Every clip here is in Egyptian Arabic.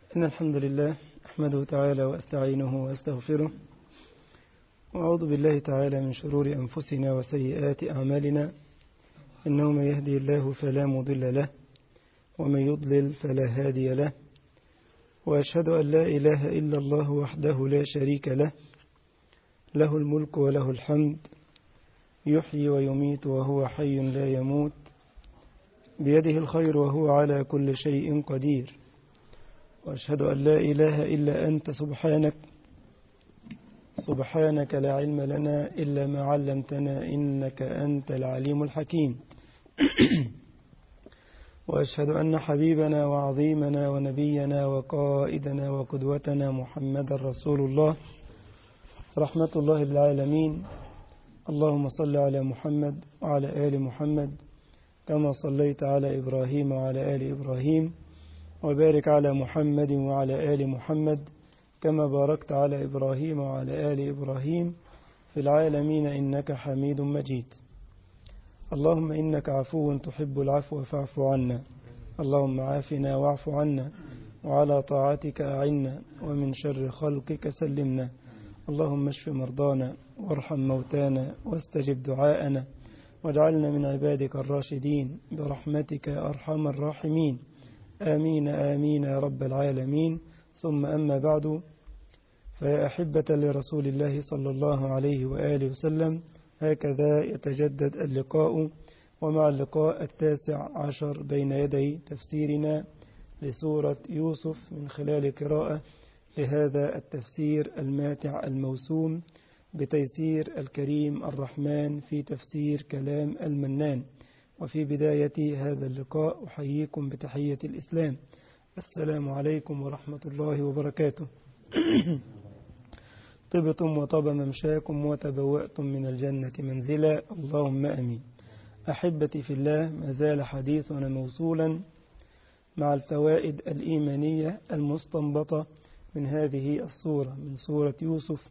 إن الحمد لله أحمده تعالى وأستعينه وأستغفره وأعوذ بالله تعالى من شرور أنفسنا وسيئات أعمالنا إنه من يهدي الله فلا مضل له ومن يضلل فلا هادي له وأشهد أن لا إله إلا الله وحده لا شريك له له الملك وله الحمد يحيي ويميت وهو حي لا يموت بيده الخير وهو على كل شيء قدير وأشهد أن لا إله إلا أنت سبحانك سبحانك لا علم لنا إلا ما علمتنا إنك أنت العليم الحكيم وأشهد أن حبيبنا وعظيمنا ونبينا وقائدنا وقدوتنا محمد رسول الله رحمة الله بالعالمين اللهم صل على محمد وعلى آل محمد كما صليت على إبراهيم وعلى آل إبراهيم وبارك على محمد وعلى آل محمد كما باركت على إبراهيم وعلى آل إبراهيم في العالمين إنك حميد مجيد اللهم إنك عفو تحب العفو فاعف عنا اللهم عافنا واعف عنا وعلى طاعتك أعنا ومن شر خلقك سلمنا اللهم اشف مرضانا وارحم موتانا واستجب دعاءنا واجعلنا من عبادك الراشدين برحمتك أرحم الراحمين آمين آمين يا رب العالمين ثم أما بعد فيا أحبة لرسول الله صلى الله عليه وآله وسلم هكذا يتجدد اللقاء ومع اللقاء التاسع عشر بين يدي تفسيرنا لسورة يوسف من خلال قراءة لهذا التفسير الماتع الموسوم بتيسير الكريم الرحمن في تفسير كلام المنان وفي بداية هذا اللقاء أحييكم بتحية الإسلام السلام عليكم ورحمة الله وبركاته طبتم وطاب ممشاكم وتبوأتم من الجنة منزلا اللهم أمين أحبتي في الله ما زال حديثنا موصولا مع الفوائد الإيمانية المستنبطة من هذه الصورة من سورة يوسف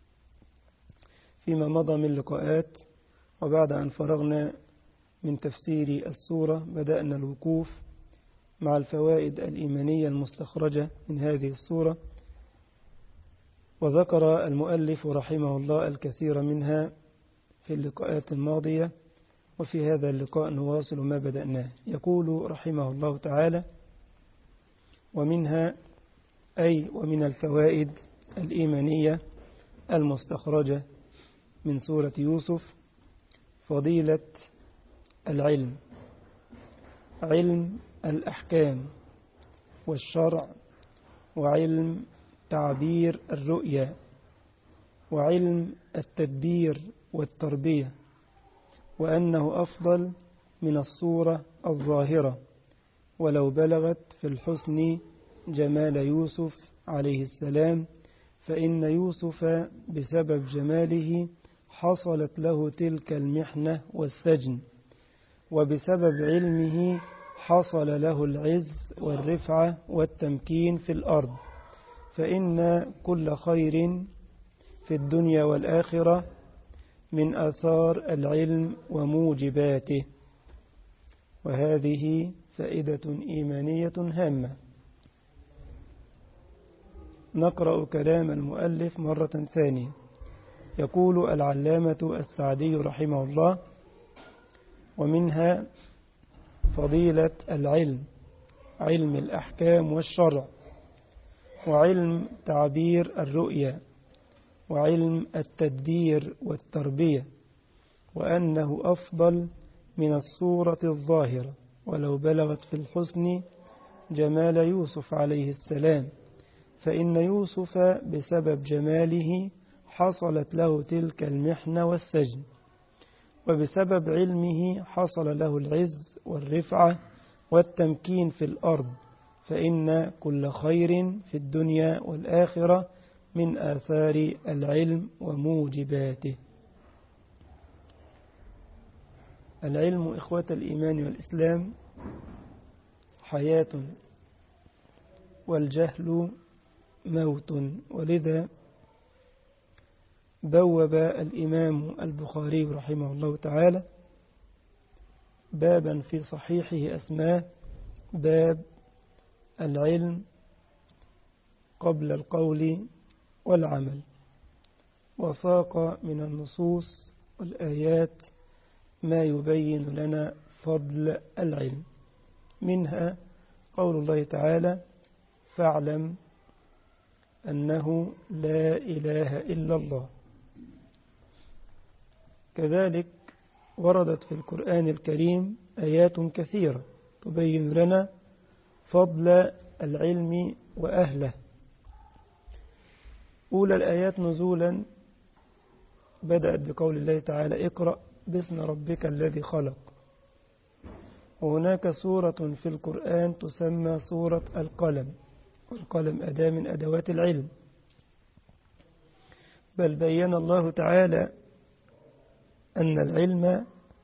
فيما مضى من لقاءات وبعد أن فرغنا من تفسير السورة بدأنا الوقوف مع الفوائد الإيمانية المستخرجة من هذه السورة وذكر المؤلف رحمه الله الكثير منها في اللقاءات الماضية وفي هذا اللقاء نواصل ما بدأناه يقول رحمه الله تعالى ومنها أي ومن الفوائد الإيمانية المستخرجة من سورة يوسف فضيلة العلم علم الأحكام والشرع وعلم تعبير الرؤيا وعلم التدبير والتربية وأنه أفضل من الصورة الظاهرة ولو بلغت في الحسن جمال يوسف عليه السلام فإن يوسف بسبب جماله حصلت له تلك المحنة والسجن وبسبب علمه حصل له العز والرفعة والتمكين في الأرض فإن كل خير في الدنيا والآخرة من آثار العلم وموجباته وهذه فائدة إيمانية هامة نقرأ كلام المؤلف مرة ثانية يقول العلامة السعدي رحمه الله ومنها فضيلة العلم علم الأحكام والشرع وعلم تعبير الرؤيا وعلم التدبير والتربية وأنه أفضل من الصورة الظاهرة ولو بلغت في الحسن جمال يوسف عليه السلام فإن يوسف بسبب جماله حصلت له تلك المحنة والسجن وبسبب علمه حصل له العز والرفعة والتمكين في الأرض فإن كل خير في الدنيا والآخرة من آثار العلم وموجباته العلم إخوة الإيمان والإسلام حياة والجهل موت ولذا بوب الإمام البخاري رحمه الله تعالى بابا في صحيحه أسماه باب العلم قبل القول والعمل وساق من النصوص والآيات ما يبين لنا فضل العلم منها قول الله تعالى فاعلم أنه لا إله إلا الله كذلك وردت في القرآن الكريم آيات كثيرة تبين لنا فضل العلم وأهله أولى الآيات نزولا بدأت بقول الله تعالى اقرأ باسم ربك الذي خلق وهناك سورة في القرآن تسمى سورة القلم والقلم أداة من أدوات العلم بل بين الله تعالى أن العلم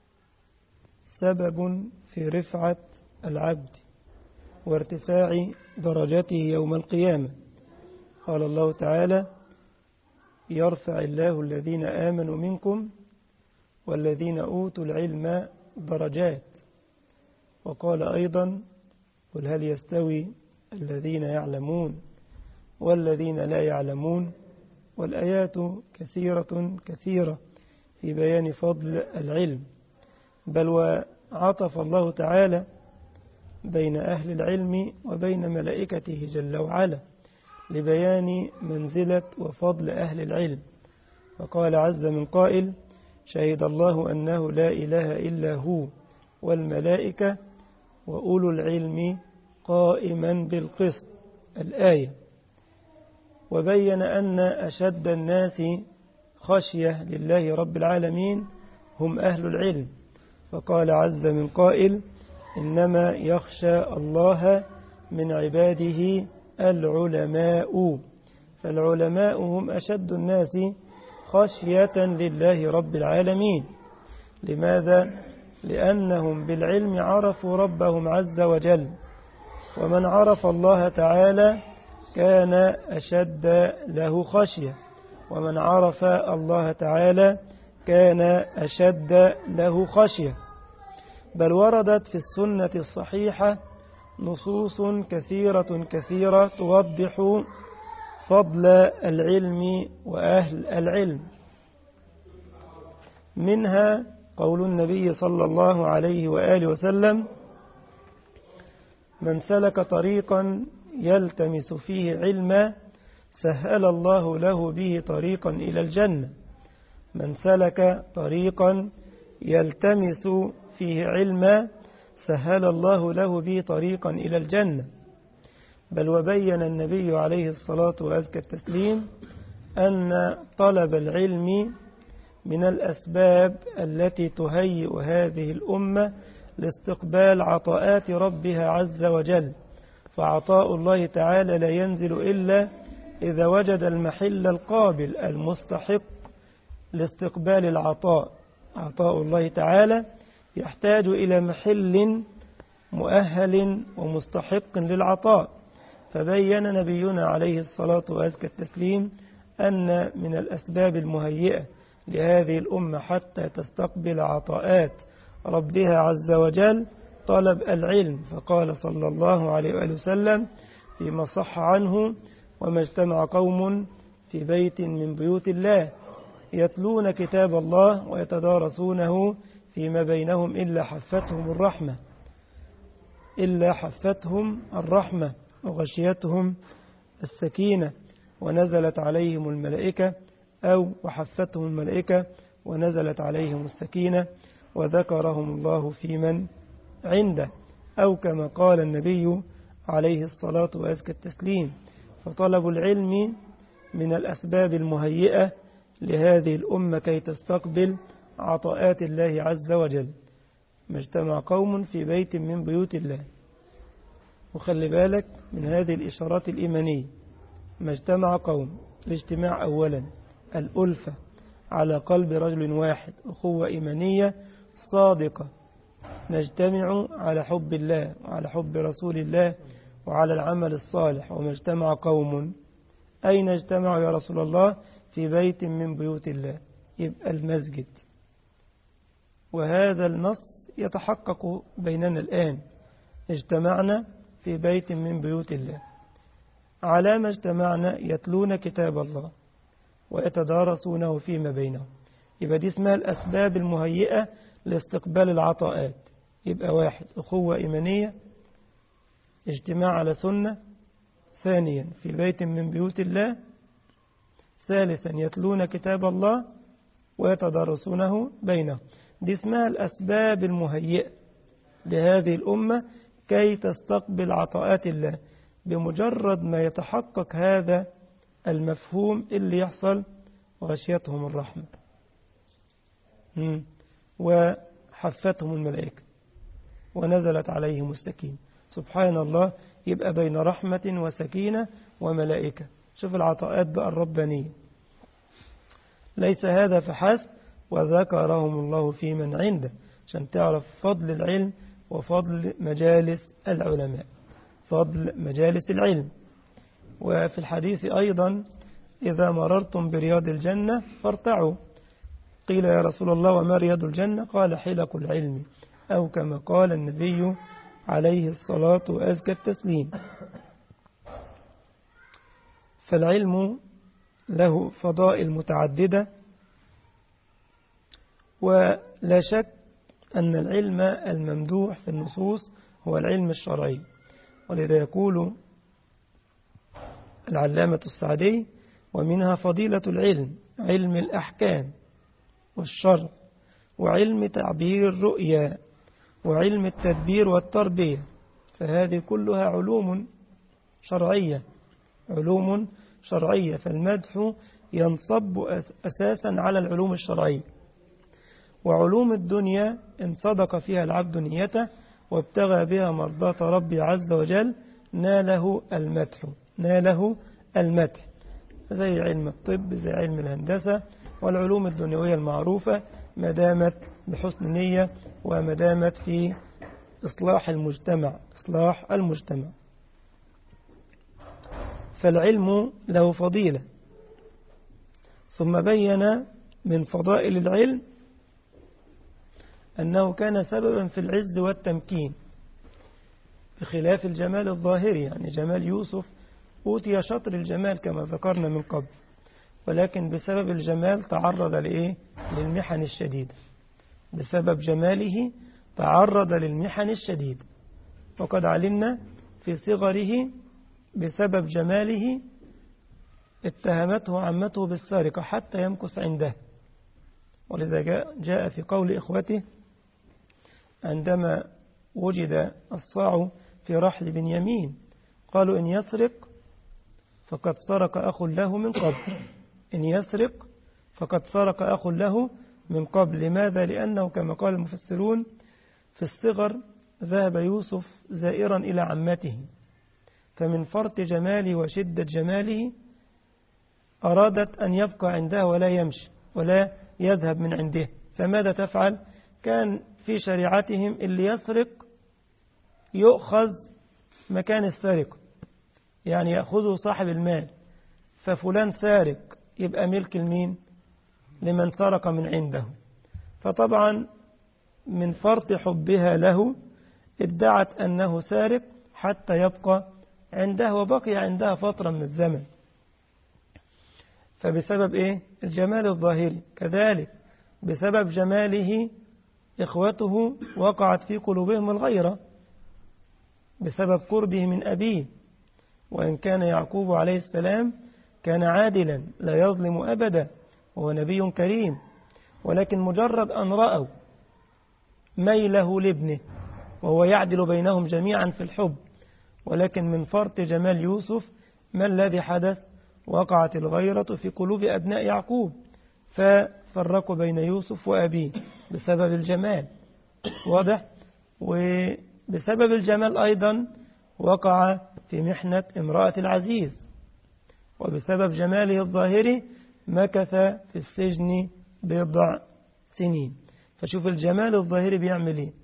سبب في رفعة العبد وارتفاع درجته يوم القيامة قال الله تعالى يرفع الله الذين آمنوا منكم والذين أوتوا العلم درجات وقال أيضا قل هل يستوي الذين يعلمون والذين لا يعلمون والآيات كثيرة كثيرة في بيان فضل العلم بل وعطف الله تعالى بين أهل العلم وبين ملائكته جل وعلا لبيان منزلة وفضل أهل العلم فقال عز من قائل شهد الله أنه لا إله إلا هو والملائكة وأولو العلم قائما بالقسط الآية وبين أن أشد الناس خشية لله رب العالمين هم أهل العلم فقال عز من قائل إنما يخشى الله من عباده العلماء فالعلماء هم أشد الناس خشية لله رب العالمين لماذا؟ لأنهم بالعلم عرفوا ربهم عز وجل ومن عرف الله تعالى كان أشد له خشية ومن عرف الله تعالى كان أشد له خشية بل وردت في السنة الصحيحة نصوص كثيرة كثيرة توضح فضل العلم وأهل العلم منها قول النبي صلى الله عليه وآله وسلم من سلك طريقا يلتمس فيه علما سهل الله له به طريقا إلى الجنة من سلك طريقا يلتمس فيه علما سهل الله له به طريقا إلى الجنة بل وبين النبي عليه الصلاة وأزكى التسليم أن طلب العلم من الأسباب التي تهيئ هذه الأمة لاستقبال عطاءات ربها عز وجل فعطاء الله تعالى لا ينزل إلا إذا وجد المحل القابل المستحق لاستقبال العطاء عطاء الله تعالى يحتاج إلى محل مؤهل ومستحق للعطاء فبين نبينا عليه الصلاة وأزكى التسليم أن من الأسباب المهيئة لهذه الأمة حتى تستقبل عطاءات ربها عز وجل طلب العلم فقال صلى الله عليه وآله وسلم فيما صح عنه وما اجتمع قوم في بيت من بيوت الله يتلون كتاب الله ويتدارسونه فيما بينهم إلا حفتهم الرحمة إلا حفتهم الرحمة وغشيتهم السكينة ونزلت عليهم الملائكة أو وحفتهم الملائكة ونزلت عليهم السكينة وذكرهم الله في من عنده أو كما قال النبي عليه الصلاة وأزكى التسليم فطلب العلم من الأسباب المهيئة لهذه الأمة كي تستقبل عطاءات الله عز وجل ما اجتمع قوم في بيت من بيوت الله وخلي بالك من هذه الإشارات الإيمانية ما اجتمع قوم الاجتماع أولا الألفة على قلب رجل واحد أخوة إيمانية صادقة نجتمع على حب الله وعلى حب رسول الله وعلى العمل الصالح وما اجتمع قوم أين اجتمعوا يا رسول الله في بيت من بيوت الله يبقى المسجد وهذا النص يتحقق بيننا الآن اجتمعنا في بيت من بيوت الله على ما اجتمعنا يتلون كتاب الله ويتدارسونه فيما بينهم يبقى دي اسمها الأسباب المهيئة لاستقبال العطاءات يبقى واحد أخوة إيمانية اجتماع على سنة ثانيا في بيت من بيوت الله ثالثا يتلون كتاب الله ويتدارسونه بينهم دي اسمها الأسباب المهيئة لهذه الأمة كي تستقبل عطاءات الله بمجرد ما يتحقق هذا المفهوم اللي يحصل غشيتهم الرحمة وحفتهم الملائكة ونزلت عليهم السكينة سبحان الله يبقى بين رحمة وسكينة وملائكة شوف العطاءات بقى الربانية ليس هذا فحسب وذكرهم الله في من عنده عشان تعرف فضل العلم وفضل مجالس العلماء فضل مجالس العلم وفي الحديث أيضا إذا مررتم برياض الجنة فارتعوا قيل يا رسول الله وما رياض الجنة قال حلق العلم أو كما قال النبي عليه الصلاة وأزكى التسليم فالعلم له فضائل متعددة ولا شك أن العلم الممدوح في النصوص هو العلم الشرعي ولذا يقول العلامة السعدي ومنها فضيلة العلم علم الأحكام والشرع وعلم تعبير الرؤيا وعلم التدبير والتربية فهذه كلها علوم شرعية علوم شرعية فالمدح ينصب أساسا على العلوم الشرعية وعلوم الدنيا إن صدق فيها العبد نيته وابتغى بها مرضاة ربي عز وجل ناله المدح ناله المدح زي علم الطب زي علم الهندسة والعلوم الدنيوية المعروفة ما دامت بحسن نية وما دامت في إصلاح المجتمع إصلاح المجتمع فالعلم له فضيلة ثم بين من فضائل العلم أنه كان سببا في العز والتمكين بخلاف الجمال الظاهري يعني جمال يوسف أوتي شطر الجمال كما ذكرنا من قبل ولكن بسبب الجمال تعرض لإيه؟ للمحن الشديدة بسبب جماله تعرض للمحن الشديدة وقد علمنا في صغره بسبب جماله اتهمته عمته بالسرقة حتى يمكث عنده ولذا جاء, جاء في قول إخوته عندما وجد الصاع في رحل بنيامين قالوا إن يسرق فقد سرق أخ له من قبل إن يسرق فقد سرق أخ له من قبل لماذا؟ لأنه كما قال المفسرون في الصغر ذهب يوسف زائرا إلى عمته فمن فرط جماله وشدة جماله أرادت أن يبقى عندها ولا يمشي ولا يذهب من عنده فماذا تفعل؟ كان في شريعتهم اللي يسرق يؤخذ مكان السارق يعني يأخذه صاحب المال ففلان سارق يبقى ملك المين لمن سرق من عنده فطبعا من فرط حبها له ادعت أنه سارق حتى يبقى عندها وبقي عندها فترة من الزمن فبسبب إيه؟ الجمال الظاهري كذلك بسبب جماله إخوته وقعت في قلوبهم الغيرة بسبب قربه من أبيه وإن كان يعقوب عليه السلام كان عادلا لا يظلم أبدا وهو نبي كريم ولكن مجرد أن رأوا ميله لابنه وهو يعدل بينهم جميعا في الحب ولكن من فرط جمال يوسف ما الذي حدث وقعت الغيرة في قلوب أبناء يعقوب ففرقوا بين يوسف وأبيه بسبب الجمال واضح وبسبب الجمال أيضا وقع في محنة امرأة العزيز وبسبب جماله الظاهري مكث في السجن بضع سنين فشوف الجمال الظاهري بيعمل ايه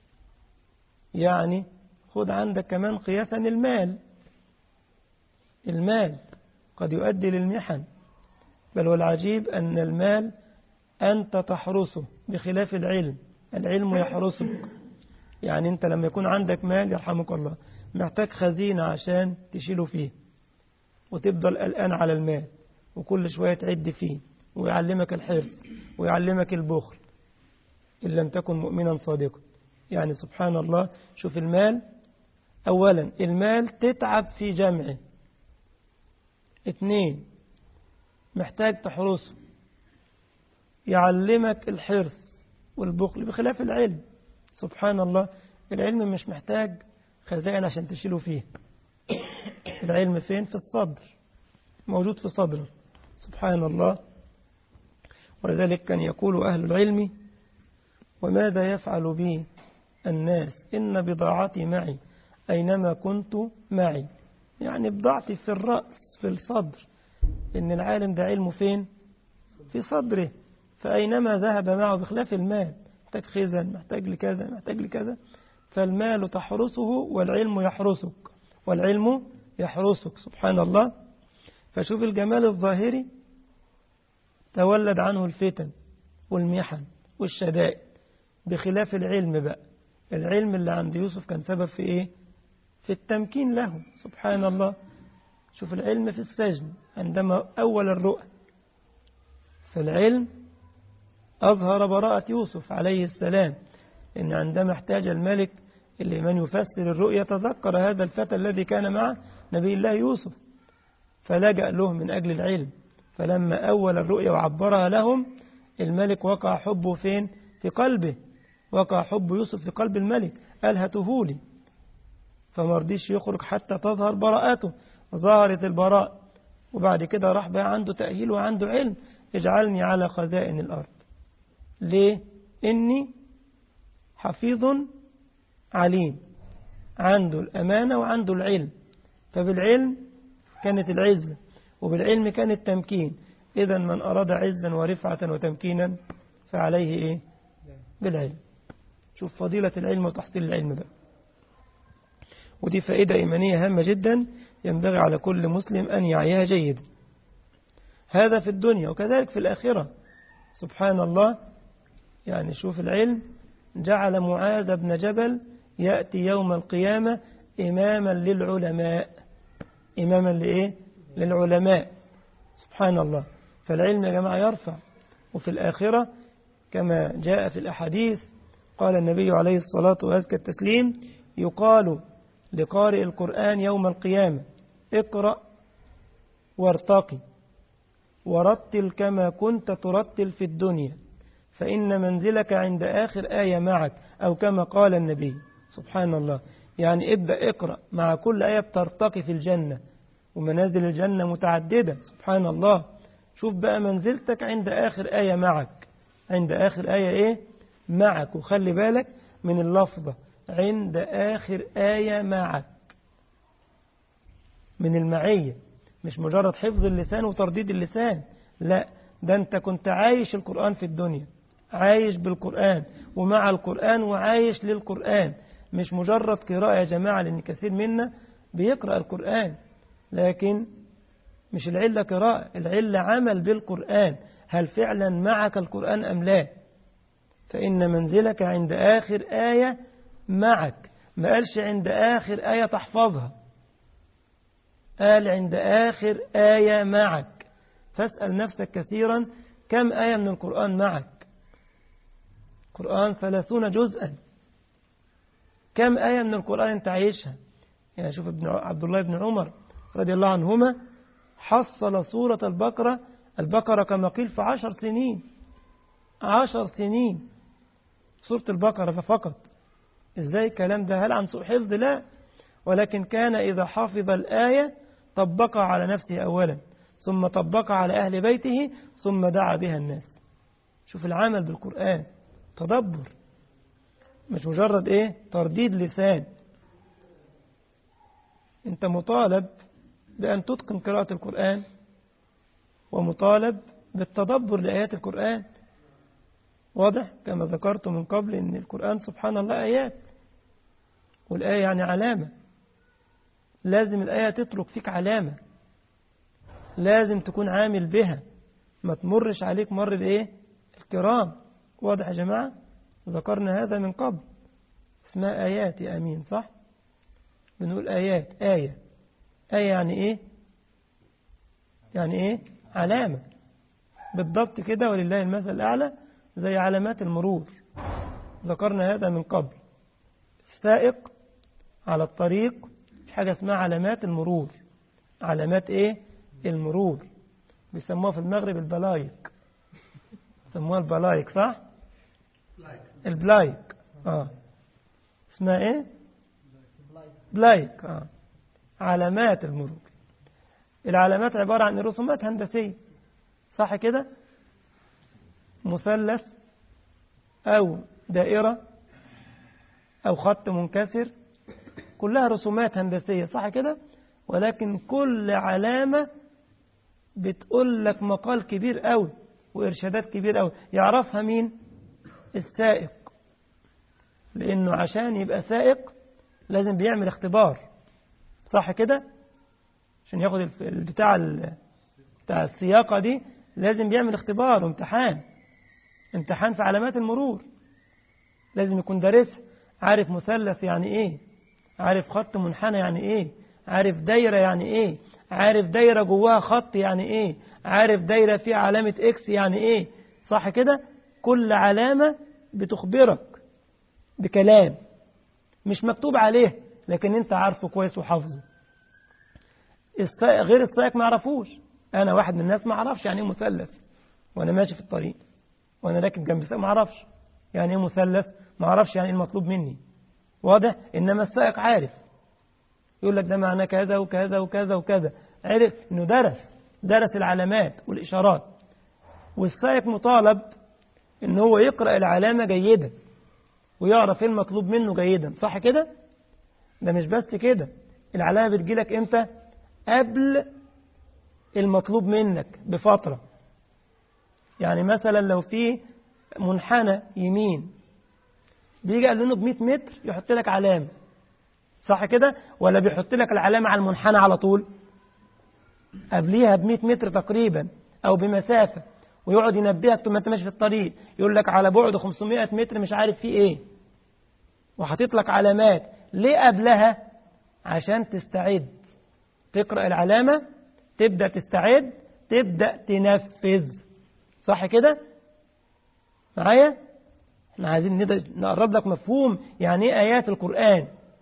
يعني خد عندك كمان قياسا المال المال قد يؤدي للمحن بل والعجيب أن المال أنت تحرسه بخلاف العلم العلم يحرسك يعني أنت لما يكون عندك مال يرحمك الله محتاج خزينة عشان تشيله فيه وتفضل قلقان على المال وكل شوية تعد فيه ويعلمك الحرص ويعلمك البخل إن لم تكن مؤمنا صادقا يعني سبحان الله شوف المال أولا المال تتعب في جمعه اثنين محتاج تحرسه يعلمك الحرص والبخل بخلاف العلم سبحان الله العلم مش محتاج خزائن عشان تشيله فيه العلم فين في الصدر موجود في صدره سبحان الله ولذلك كان يقول أهل العلم وماذا يفعل بي الناس إن بضاعتي معي أينما كنت معي يعني بضاعتي في الرأس في الصدر إن العالم ده علمه فين في صدره فأينما ذهب معه بخلاف المال محتاج خزن محتاج لكذا محتاج لكذا فالمال تحرسه والعلم يحرسك والعلم يحرسك سبحان الله فشوف الجمال الظاهري تولد عنه الفتن والمحن والشدائد بخلاف العلم بقى العلم اللي عند يوسف كان سبب في ايه في التمكين له سبحان الله شوف العلم في السجن عندما أول الرؤى فالعلم أظهر براءة يوسف عليه السلام إن عندما احتاج الملك اللي من يفسر الرؤيا تذكر هذا الفتى الذي كان مع نبي الله يوسف فلجأ له من أجل العلم فلما أول الرؤيا وعبرها لهم الملك وقع حبه فين في قلبه وقع حب يوسف في قلب الملك قال هاتهولي فما رضيش يخرج حتى تظهر براءته ظهرت البراء وبعد كده راح بقى عنده تأهيل وعنده علم اجعلني على خزائن الأرض ليه إني حفيظ عليم عنده الأمانة وعنده العلم فبالعلم كانت العزة وبالعلم كان التمكين إذا من أراد عزا ورفعة وتمكينا فعليه إيه بالعلم شوف فضيلة العلم وتحصيل العلم بقى ودي فائدة إيمانية هامة جدا ينبغي على كل مسلم أن يعيها جيدا هذا في الدنيا وكذلك في الآخرة سبحان الله يعني شوف العلم جعل معاذ بن جبل يأتي يوم القيامة إماما للعلماء إماما لإيه؟ للعلماء سبحان الله فالعلم يا جماعة يرفع وفي الآخرة كما جاء في الأحاديث قال النبي عليه الصلاة وأزكى التسليم يقال لقارئ القرآن يوم القيامة اقرأ وارتقي ورتل كما كنت ترتل في الدنيا فإن منزلك عند آخر آية معك أو كما قال النبي سبحان الله يعني ابدأ اقرأ مع كل آية بترتقي في الجنة ومنازل الجنة متعددة سبحان الله شوف بقى منزلتك عند آخر آية معك عند آخر آية إيه معك وخلي بالك من اللفظة عند آخر آية معك من المعية مش مجرد حفظ اللسان وترديد اللسان لا ده أنت كنت عايش القرآن في الدنيا عايش بالقرآن ومع القرآن وعايش للقرآن مش مجرد قراءة يا جماعة لأن كثير منا بيقرأ القرآن لكن مش العلة قراءة العلة عمل بالقرآن هل فعلا معك القرآن أم لا فإن منزلك عند آخر آية معك ما قالش عند آخر آية تحفظها قال عند آخر آية معك فاسأل نفسك كثيرا كم آية من القرآن معك القرآن ثلاثون جزءا كم آية من القرآن أنت عايشها يعني شوف ابن عبد الله بن عمر رضي الله عنهما حصل سورة البقرة البقرة كما قيل في عشر سنين عشر سنين سورة البقرة ففقط ازاي الكلام ده هل عن سوء حفظ لا ولكن كان إذا حفظ الآية طبقها على نفسه أولا ثم طبقها على أهل بيته ثم دعا بها الناس شوف العمل بالقرآن تدبر مش مجرد ايه ترديد لسان انت مطالب بأن تتقن قراءة القرآن ومطالب بالتدبر لآيات القرآن واضح كما ذكرت من قبل أن القرآن سبحان الله آيات والآية يعني علامة لازم الآية تترك فيك علامة لازم تكون عامل بها ما تمرش عليك مر الإيه الكرام واضح يا جماعة ذكرنا هذا من قبل اسمها آيات يا أمين صح بنقول آيات آية آية يعني إيه يعني إيه علامة بالضبط كده ولله المثل الأعلى زي علامات المرور ذكرنا هذا من قبل السائق على الطريق في حاجة اسمها علامات المرور علامات ايه المرور بيسموها في المغرب البلايك بيسموها البلايك صح البلايك اه اسمها ايه بلايك اه علامات المرور العلامات عبارة عن رسومات هندسية صح كده مثلث أو دائرة أو خط منكسر كلها رسومات هندسية صح كده ولكن كل علامة بتقول لك مقال كبير قوي وإرشادات كبير قوي يعرفها مين السائق لأنه عشان يبقى سائق لازم بيعمل اختبار صح كده عشان ياخد البتاع بتاع السياقة دي لازم بيعمل اختبار وامتحان امتحان في علامات المرور لازم يكون دارسها عارف مثلث يعني ايه عارف خط منحنى يعني ايه عارف دايرة يعني ايه عارف دايرة جواها خط يعني ايه عارف دايرة فيها علامة اكس يعني ايه صح كده كل علامة بتخبرك بكلام مش مكتوب عليه لكن انت عارفه كويس وحافظه السائق غير السائق ما يعرفوش انا واحد من الناس ما اعرفش يعني ايه مثلث وانا ماشي في الطريق وانا راكب جنب السائق ما اعرفش يعني ايه مثلث ما اعرفش يعني ايه المطلوب مني واضح انما السائق عارف يقول لك ده معناه كذا وكذا وكذا وكذا عرف انه درس درس العلامات والاشارات والسائق مطالب ان هو يقرا العلامه جيدا ويعرف ايه المطلوب منه جيدا صح كده ده مش بس كده العلامه بتجيلك امتى قبل المطلوب منك بفتره يعني مثلا لو في منحنى يمين بيجي قال له ب 100 متر يحط لك علامه صح كده ولا بيحط لك العلامه على المنحنى على طول قبليها ب 100 متر تقريبا او بمسافه ويقعد ينبهك طول ما انت ماشي في الطريق يقول لك على بعد 500 متر مش عارف فيه ايه وحاطط لك علامات ليه قبلها عشان تستعد تقرا العلامه تبدا تستعد تبدا تنفذ صح كده معايا احنا عايزين نقرب لك مفهوم يعني ايه ايات القران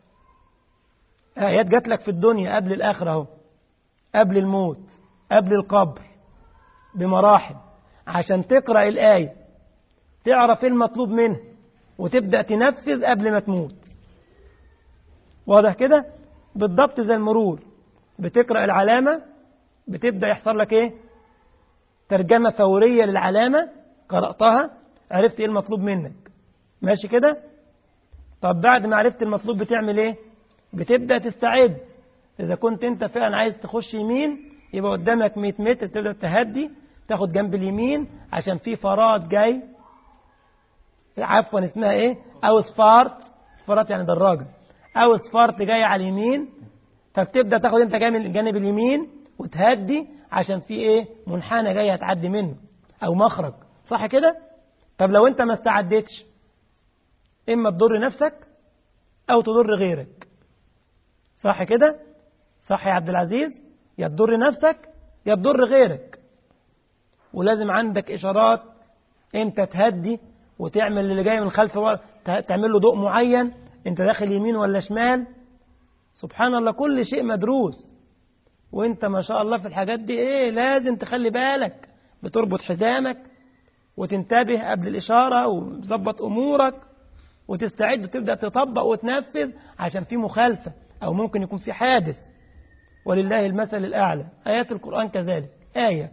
ايات جات لك في الدنيا قبل الاخره اهو قبل الموت قبل القبر بمراحل عشان تقرا الايه تعرف ايه المطلوب منها وتبدا تنفذ قبل ما تموت واضح كده بالضبط زي المرور بتقرا العلامه بتبدا يحصل لك ايه ترجمه فوريه للعلامه قراتها عرفت ايه المطلوب منك ماشي كده طب بعد ما عرفت المطلوب بتعمل ايه بتبدا تستعد اذا كنت انت فعلا عايز تخش يمين يبقى قدامك 100 متر تبدا تهدي تاخد جنب اليمين عشان في فراد جاي عفوا اسمها ايه او سفارت سفارت يعني دراجه او سفارت جاي على اليمين فبتبدا تاخد انت جاي من الجانب اليمين وتهدي عشان في ايه منحنى جاي هتعدي منه او مخرج صح كده طب لو انت ما استعدتش اما تضر نفسك او تضر غيرك صح كده صح يا عبد العزيز يا تضر نفسك يا تضر غيرك ولازم عندك اشارات امتى تهدي وتعمل اللي جاي من خلف تعمل له ضوء معين انت داخل يمين ولا شمال سبحان الله كل شيء مدروس وانت ما شاء الله في الحاجات دي ايه لازم تخلي بالك بتربط حزامك وتنتبه قبل الإشارة وتظبط أمورك وتستعد وتبدأ تطبق وتنفذ عشان في مخالفة أو ممكن يكون في حادث ولله المثل الأعلى آيات القرآن كذلك آية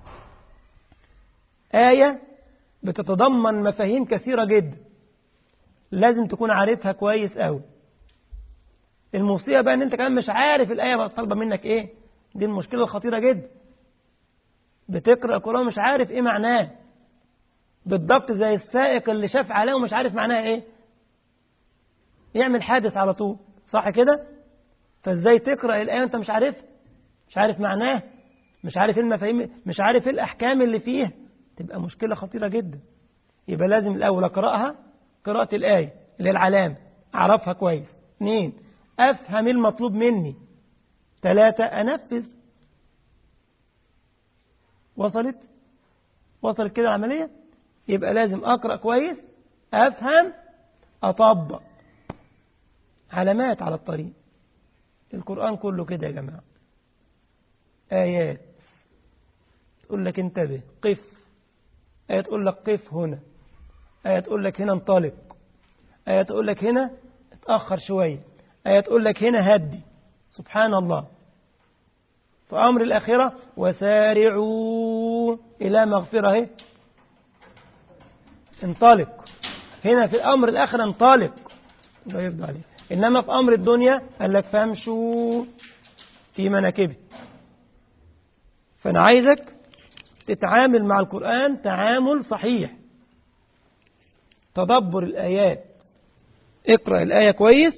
آية بتتضمن مفاهيم كثيرة جدا لازم تكون عارفها كويس قوي المصيبة بقى ان انت كمان مش عارف الآية طالبة منك ايه دي المشكلة الخطيرة جدا بتقرأ القرآن مش عارف ايه معناه بالضبط زي السائق اللي شاف علامة ومش عارف معناها ايه يعمل حادث على طول صح كده فازاي تقرأ الآية وانت مش عارف مش عارف معناه مش عارف ايه المفاهيم مش عارف ايه الأحكام اللي فيها تبقى مشكلة خطيرة جدا يبقى لازم الأول أقرأها قراءة الآية اللي هي العلامة أعرفها كويس اثنين أفهم المطلوب مني ثلاثة أنفذ وصلت وصلت كده العملية يبقى لازم أقرأ كويس أفهم أطبق علامات على الطريق القرآن كله كده يا جماعة آيات تقول لك انتبه قف آية تقول لك قف هنا آية تقول لك هنا انطلق آية تقول لك هنا اتأخر شوية آية تقول لك هنا هدي سبحان الله في أمر الآخرة وسارعوا إلى مغفرة اهي انطلق هنا في الأمر الآخر انطلق الله يرضى عليه إنما في أمر الدنيا قال لك فامشوا في مناكبه فأنا عايزك تتعامل مع القرآن تعامل صحيح تدبر الآيات اقرأ الآية كويس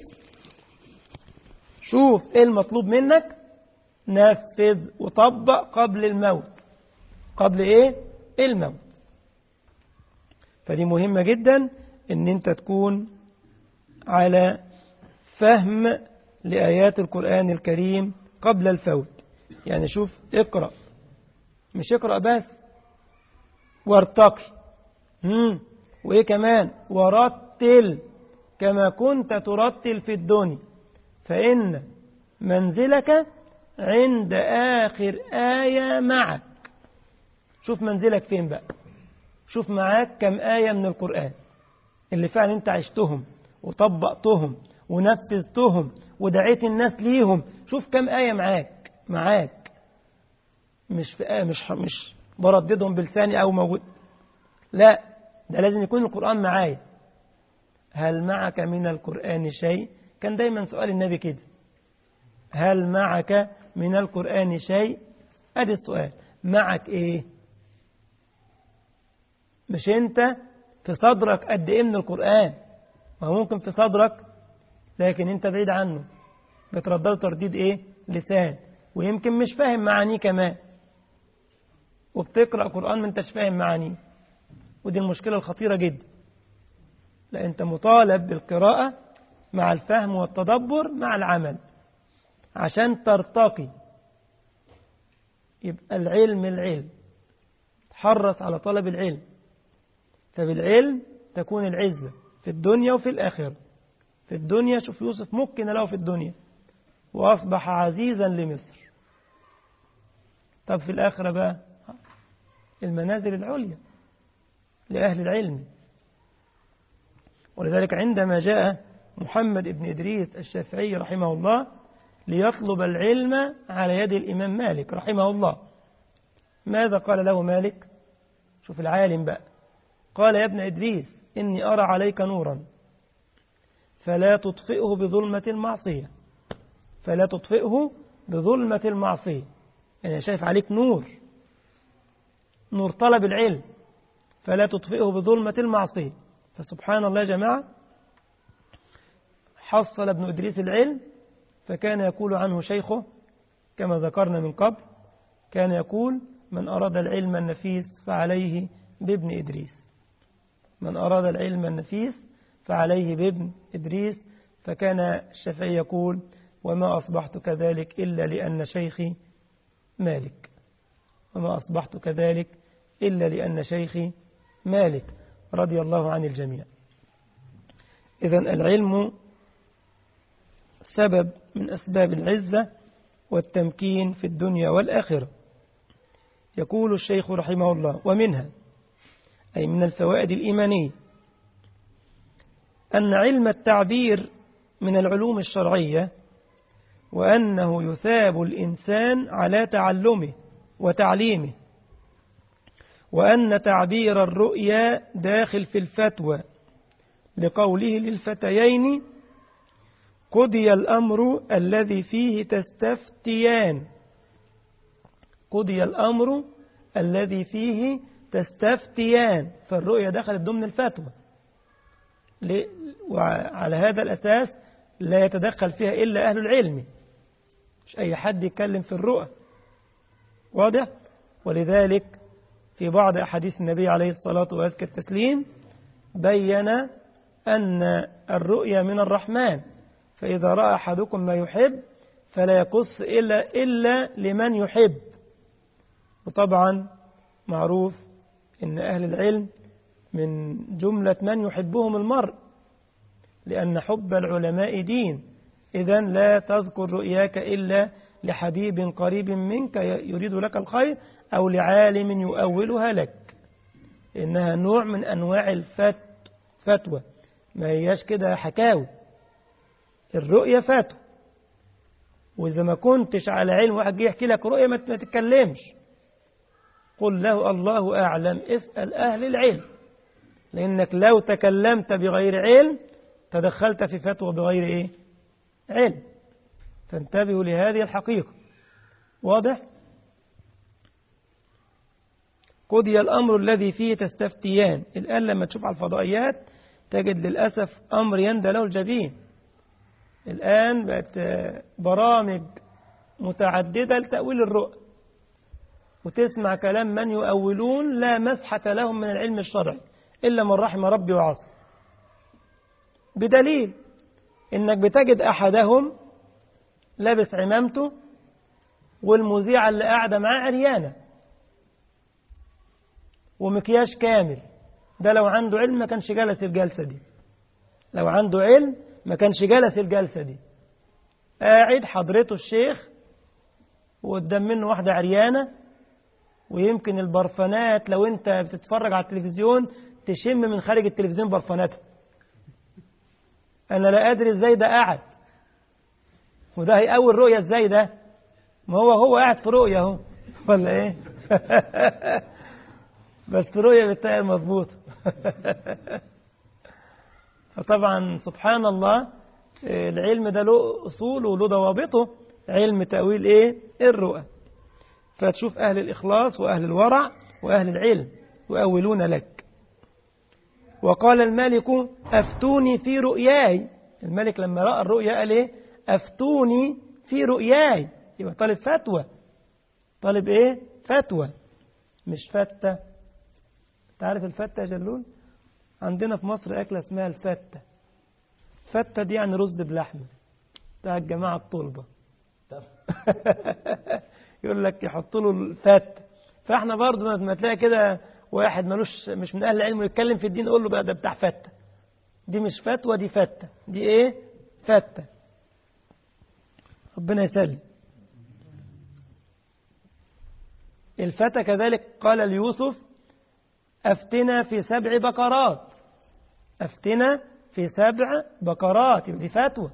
شوف ايه المطلوب منك نفذ وطبق قبل الموت قبل ايه الموت فدي مهمة جدا ان انت تكون على فهم لآيات القرآن الكريم قبل الفوت يعني شوف اقرأ مش اقرأ بس وارتقي مم. وايه كمان ورتل كما كنت ترتل في الدنيا فإن منزلك عند آخر آية معك شوف منزلك فين بقى شوف معاك كم آية من القرآن اللي فعلا انت عشتهم وطبقتهم ونفذتهم ودعيت الناس ليهم شوف كم آية معاك معاك مش في آية مش مش برددهم بلساني أو موجود لا ده لازم يكون القرآن معايا هل معك من القرآن شيء كان دايما سؤال النبي كده هل معك من القرآن شيء ادي السؤال معك ايه مش انت في صدرك قد ايه من القرآن ما هو ممكن في صدرك لكن انت بعيد عنه بتردده ترديد ايه لسان ويمكن مش فاهم معانيه كمان وبتقرأ قرآن ما انتش فاهم معانيه ودي المشكلة الخطيرة جدا لا انت مطالب بالقراءة مع الفهم والتدبر مع العمل عشان ترتقي يبقى العلم العلم تحرص على طلب العلم فبالعلم تكون العزة في الدنيا وفي الآخرة في الدنيا شوف يوسف مكن له في الدنيا وأصبح عزيزا لمصر طب في الآخرة بقى المنازل العليا لأهل العلم ولذلك عندما جاء محمد بن إدريس الشافعي رحمه الله ليطلب العلم على يد الإمام مالك رحمه الله ماذا قال له مالك شوف العالم بقى قال يا ابن إدريس إني أرى عليك نورا فلا تطفئه بظلمة المعصية فلا تطفئه بظلمة المعصية يعني شايف عليك نور نور طلب العلم فلا تطفئه بظلمة المعصية فسبحان الله يا جماعة حصل ابن إدريس العلم فكان يقول عنه شيخه كما ذكرنا من قبل كان يقول من أراد العلم النفيس فعليه بابن إدريس من أراد العلم النفيس فعليه بابن إدريس فكان الشافعي يقول وما أصبحت كذلك إلا لأن شيخي مالك وما أصبحت كذلك إلا لأن شيخي مالك رضي الله عن الجميع إذا العلم سبب من أسباب العزة والتمكين في الدنيا والآخرة يقول الشيخ رحمه الله ومنها أي من الفوائد الإيمانية أن علم التعبير من العلوم الشرعية وأنه يثاب الإنسان على تعلمه وتعليمه وأن تعبير الرؤيا داخل في الفتوى لقوله للفتيين قضي الأمر الذي فيه تستفتيان قضي الأمر الذي فيه تستفتيان فالرؤيا دخلت ضمن الفتوى وعلى هذا الأساس لا يتدخل فيها إلا أهل العلم مش أي حد يتكلم في الرؤى واضح ولذلك في بعض أحاديث النبي عليه الصلاة وأزكى التسليم بين أن الرؤيا من الرحمن فإذا رأى أحدكم ما يحب فلا يقص إلا, إلا لمن يحب وطبعا معروف إن أهل العلم من جملة من يحبهم المرء لأن حب العلماء دين إذا لا تذكر رؤياك إلا لحبيب قريب منك يريد لك الخير أو لعالم يؤولها لك إنها نوع من أنواع الفتوى ما هياش كده حكاوي الرؤية فتوى وإذا ما كنتش على علم واحد جه يحكي لك رؤية ما تتكلمش قل له الله أعلم اسأل أهل العلم لأنك لو تكلمت بغير علم تدخلت في فتوى بغير إيه؟ علم فانتبهوا لهذه الحقيقة واضح؟ قضي الأمر الذي فيه تستفتيان الآن لما تشوف على الفضائيات تجد للأسف أمر يندى له الجبين الآن بقت برامج متعددة لتأويل الرؤى وتسمع كلام من يؤولون لا مسحة لهم من العلم الشرعي إلا من رحم ربي وعصى بدليل إنك بتجد أحدهم لابس عمامته والمذيعة اللي قاعدة معاه عريانة ومكياج كامل ده لو عنده علم ما كانش جلس الجلسة دي لو عنده علم ما كانش جلس الجلسة دي قاعد حضرته الشيخ وقدام منه واحدة عريانة ويمكن البرفانات لو انت بتتفرج على التلفزيون تشم من خارج التلفزيون برفاناتها انا لا ادري ازاي ده قاعد وده هيقوي الرؤية ازاي ده ما هو هو قاعد في رؤية اهو ولا ايه بس رؤية بالتالي مظبوطة فطبعا سبحان الله العلم ده له أصول وله ضوابطه علم تأويل إيه الرؤى فتشوف أهل الإخلاص وأهل الورع وأهل العلم يؤولون لك وقال الملك أفتوني في رؤياي الملك لما رأى الرؤيا قال إيه أفتوني في رؤياي يبقى طالب فتوى طالب إيه فتوى مش فتة تعرف الفتة يا جلول عندنا في مصر أكلة اسمها الفتة فتة دي يعني رز بلحمة بتاع الجماعة الطلبة يقول لك يحطوا له الفتة فاحنا برضه ما تلاقي كده واحد ملوش مش من أهل العلم ويتكلم في الدين يقول له بقى ده بتاع فتة دي مش فتوى دي فتة دي ايه فتة ربنا يسلم الفتى كذلك قال ليوسف أفتنا في سبع بقرات أفتنا في سبع بقرات دي فتوى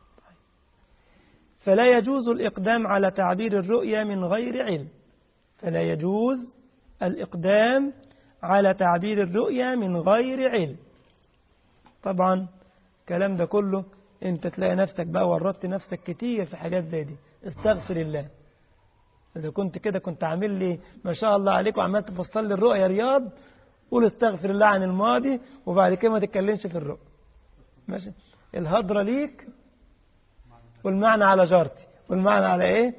فلا يجوز الإقدام على تعبير الرؤيا من غير علم فلا يجوز الإقدام على تعبير الرؤيا من غير علم طبعا الكلام ده كله انت تلاقي نفسك بقى ورطت نفسك كتير في حاجات زي دي استغفر الله إذا كنت كده كنت عامل لي ما شاء الله عليك وعمال تفصل لي الرؤيا رياض قول استغفر الله عن الماضي وبعد كده ما تتكلمش في الرؤيا ماشي الهضرة ليك والمعنى على جارتي والمعنى على ايه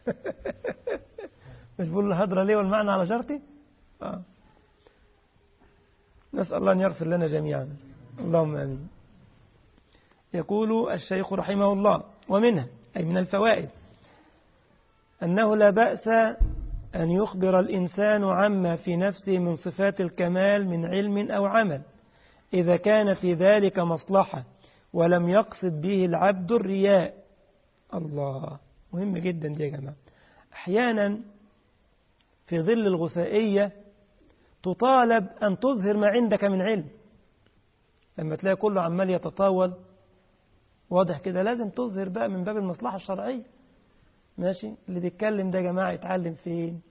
مش بقول الهضرة ليه والمعنى على جارتي آه. نسأل الله أن يغفر لنا جميعا اللهم آمين يقول الشيخ رحمه الله ومنها أي من الفوائد أنه لا بأس أن يخبر الإنسان عما في نفسه من صفات الكمال من علم أو عمل إذا كان في ذلك مصلحة ولم يقصد به العبد الرياء الله مهم جدا دي يا جماعة أحيانا في ظل الغثائية تطالب أن تظهر ما عندك من علم لما تلاقي كله عمال يتطاول واضح كده لازم تظهر بقى من باب المصلحة الشرعية ماشي اللي بيتكلم ده يا جماعة يتعلم فين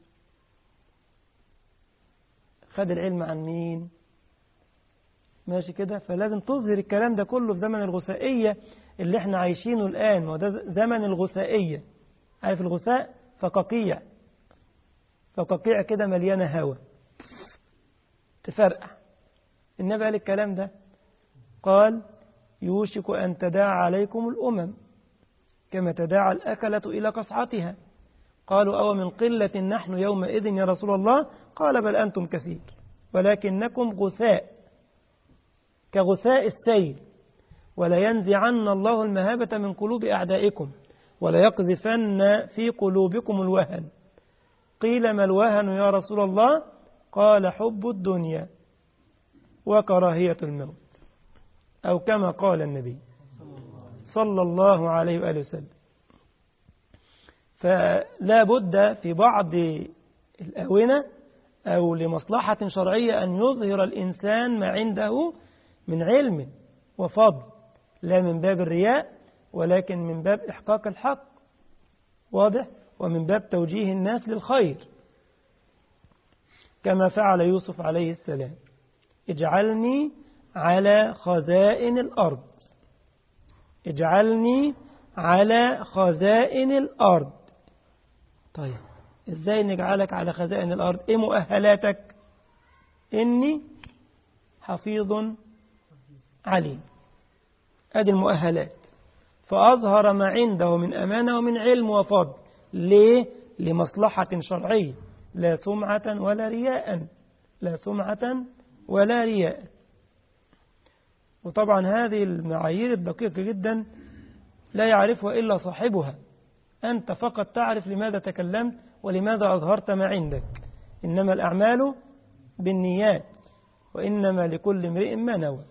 خد العلم عن مين ماشي كده فلازم تظهر الكلام ده كله في زمن الغثائية اللي احنا عايشينه الآن وده زمن الغثائية عارف الغثاء فقاقيع فقاقيع كده مليانة هوا تفرقع النبي قال الكلام ده قال يوشك أن تداعى عليكم الأمم كما تداعى الأكلة إلى قصعتها قالوا أو من قلة نحن يومئذ يا رسول الله قال بل أنتم كثير ولكنكم غثاء كغثاء السيل ولا ينزعن الله المهابة من قلوب أعدائكم ولا يقذفن في قلوبكم الوهن قيل ما الوهن يا رسول الله قال حب الدنيا وكراهية الموت أو كما قال النبي صلى الله عليه وآله وسلم فلا بد في بعض الآونة أو لمصلحة شرعية أن يظهر الإنسان ما عنده من علم وفضل لا من باب الرياء ولكن من باب إحقاق الحق واضح ومن باب توجيه الناس للخير كما فعل يوسف عليه السلام اجعلني على خزائن الأرض اجعلني على خزائن الأرض طيب ازاي نجعلك على خزائن الأرض ايه مؤهلاتك إني حفيظ عليم ادي المؤهلات فأظهر ما عنده من أمانة ومن علم وفضل ليه؟ لمصلحة شرعية لا سمعة ولا رياء لا سمعة ولا رياء وطبعا هذه المعايير الدقيقة جدا لا يعرفها إلا صاحبها أنت فقط تعرف لماذا تكلمت ولماذا أظهرت ما عندك إنما الأعمال بالنيات وإنما لكل امرئ ما نوى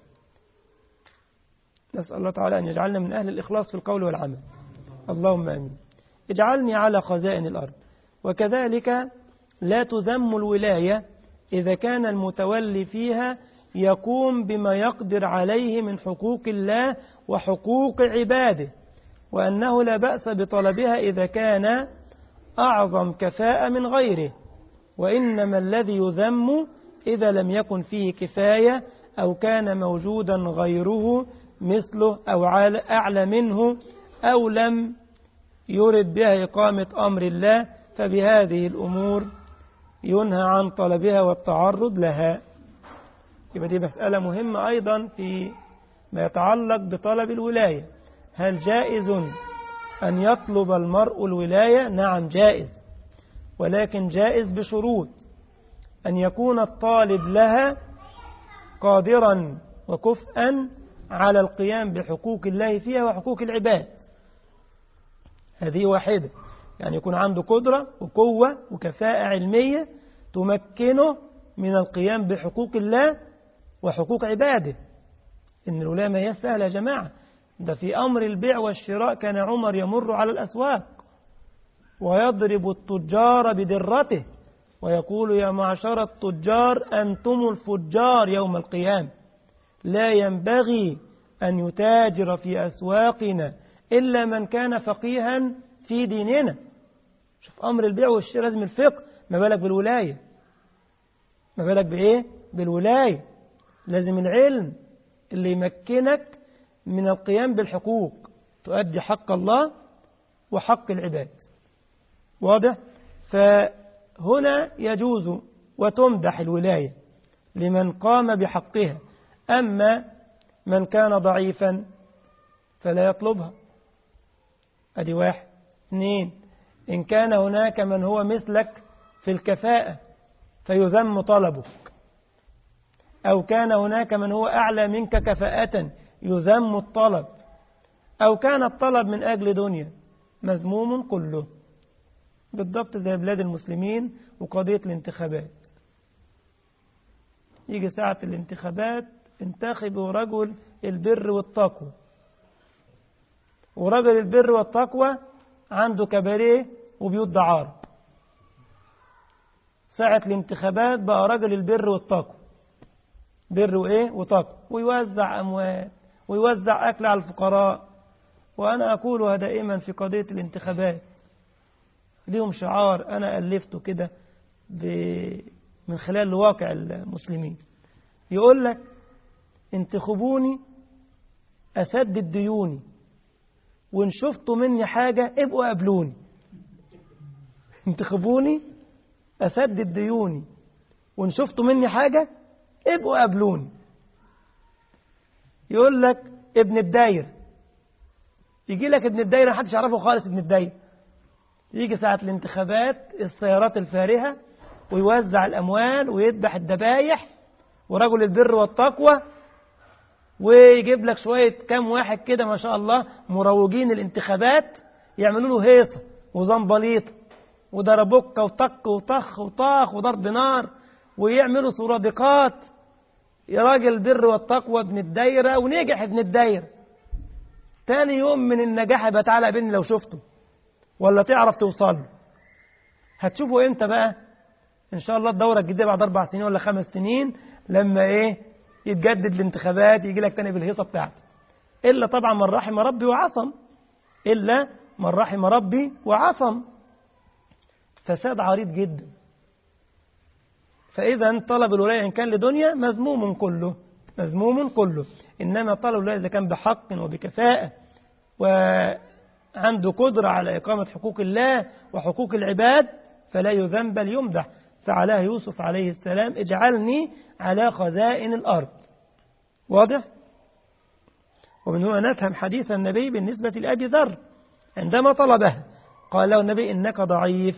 نسأل الله تعالى أن يجعلنا من أهل الإخلاص في القول والعمل اللهم أمين اجعلني على خزائن الأرض وكذلك لا تذم الولاية إذا كان المتولي فيها يقوم بما يقدر عليه من حقوق الله وحقوق عباده وأنه لا بأس بطلبها إذا كان أعظم كفاءة من غيره وإنما الذي يذم إذا لم يكن فيه كفاية أو كان موجودا غيره مثله أو أعلى منه أو لم يرد بها إقامة أمر الله فبهذه الأمور ينهى عن طلبها والتعرض لها يبقى دي مسألة مهمة أيضا في ما يتعلق بطلب الولاية هل جائز أن يطلب المرء الولاية نعم جائز ولكن جائز بشروط أن يكون الطالب لها قادرا وكفءا على القيام بحقوق الله فيها وحقوق العباد هذه واحدة يعني يكون عنده قدرة وقوة وكفاءة علمية تمكنه من القيام بحقوق الله وحقوق عباده إن الولاية ما هي سهلة يا جماعة ده في أمر البيع والشراء كان عمر يمر على الأسواق ويضرب التجار بدرته ويقول يا معشر التجار أنتم الفجار يوم القيامة لا ينبغي أن يتاجر في أسواقنا إلا من كان فقيها في ديننا شوف أمر البيع والشراء لازم الفقه ما بالك بالولاية ما بالك بإيه بالولاية لازم العلم اللي يمكنك من القيام بالحقوق تؤدي حق الله وحق العباد واضح فهنا يجوز وتمدح الولاية لمن قام بحقها أما من كان ضعيفا فلا يطلبها أدي واحد اثنين إن كان هناك من هو مثلك في الكفاءة فيذم طلبك أو كان هناك من هو أعلى منك كفاءة يذم الطلب أو كان الطلب من أجل دنيا مذموم كله بالضبط زي بلاد المسلمين وقضية الانتخابات يجي ساعة الانتخابات انتخبوا رجل البر والتقوى ورجل البر والتقوى عنده كباريه وبيوت دعارة ساعة الانتخابات بقى رجل البر والتقوى بر وإيه وتقوى ويوزع أموال ويوزع أكل على الفقراء وأنا أقولها دائما في قضية الانتخابات ليهم شعار أنا ألفته كده من خلال واقع المسلمين يقول لك انتخبوني أسدد ديوني وإن شفتوا مني حاجة ابقوا قابلوني انتخبوني أسدد ديوني وإن شفتوا مني حاجة ابقوا قابلوني يقول لك ابن الداير يجي لك ابن الداير محدش يعرفه خالص ابن الداير يجي ساعة الانتخابات السيارات الفارهة ويوزع الأموال ويذبح الذبايح ورجل البر والتقوى ويجيب لك شوية كام واحد كده ما شاء الله مروجين الانتخابات يعملوا له هيصة وزنبليطة وضربوك وطق وطخ وطاخ وضرب نار ويعملوا سرادقات يا راجل البر والتقوى ابن الدايرة ونجح ابن الدايرة تاني يوم من النجاح يبقى تعالى بيني لو شفته ولا تعرف توصل له هتشوفه امتى بقى ان شاء الله الدورة الجديدة بعد اربع سنين ولا خمس سنين لما ايه يتجدد الانتخابات يجي لك تاني بالهيصة بتاعته الا طبعا من رحم ربي وعصم الا من رحم ربي وعصم فساد عريض جدا فإذا طلب الولاية إن كان لدنيا مذموم كله مذموم كله إنما طلب الولاية إذا كان بحق وبكفاءة وعنده قدرة على إقامة حقوق الله وحقوق العباد فلا يذم بل يمدح فعلاه يوسف عليه السلام اجعلني على خزائن الأرض واضح؟ ومن هنا نفهم حديث النبي بالنسبة لأبي ذر عندما طلبها قال له النبي إنك ضعيف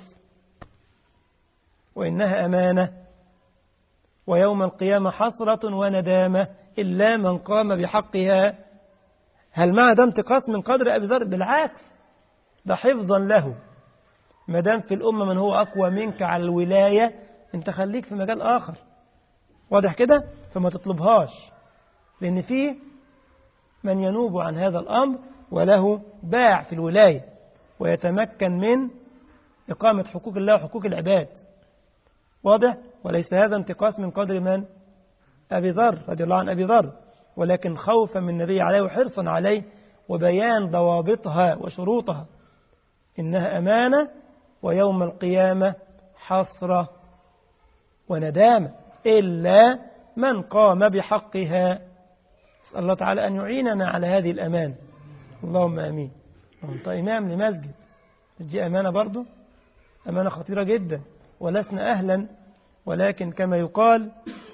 وإنها أمانة ويوم القيامة حسرة وندامة إلا من قام بحقها هل مع ده انتقاص من قدر أبي ذر بالعكس ده حفظا له ما دام في الأمة من هو أقوى منك على الولاية أنت خليك في مجال آخر واضح كده فما تطلبهاش لأن فيه من ينوب عن هذا الأمر وله باع في الولاية ويتمكن من إقامة حقوق الله وحقوق العباد واضح وليس هذا انتقاص من قدر من أبي ذر رضي الله عن أبي ذر ولكن خوفا من النبي عليه وحرصا عليه وبيان ضوابطها وشروطها إنها أمانة ويوم القيامة حسرة وندامة إلا من قام بحقها نسأل الله تعالى أن يعيننا على هذه الأمانة اللهم أمين أنت إمام لمسجد دي أمانة برضو أمانة خطيرة جدا ولسنا أهلا ولكن كما يقال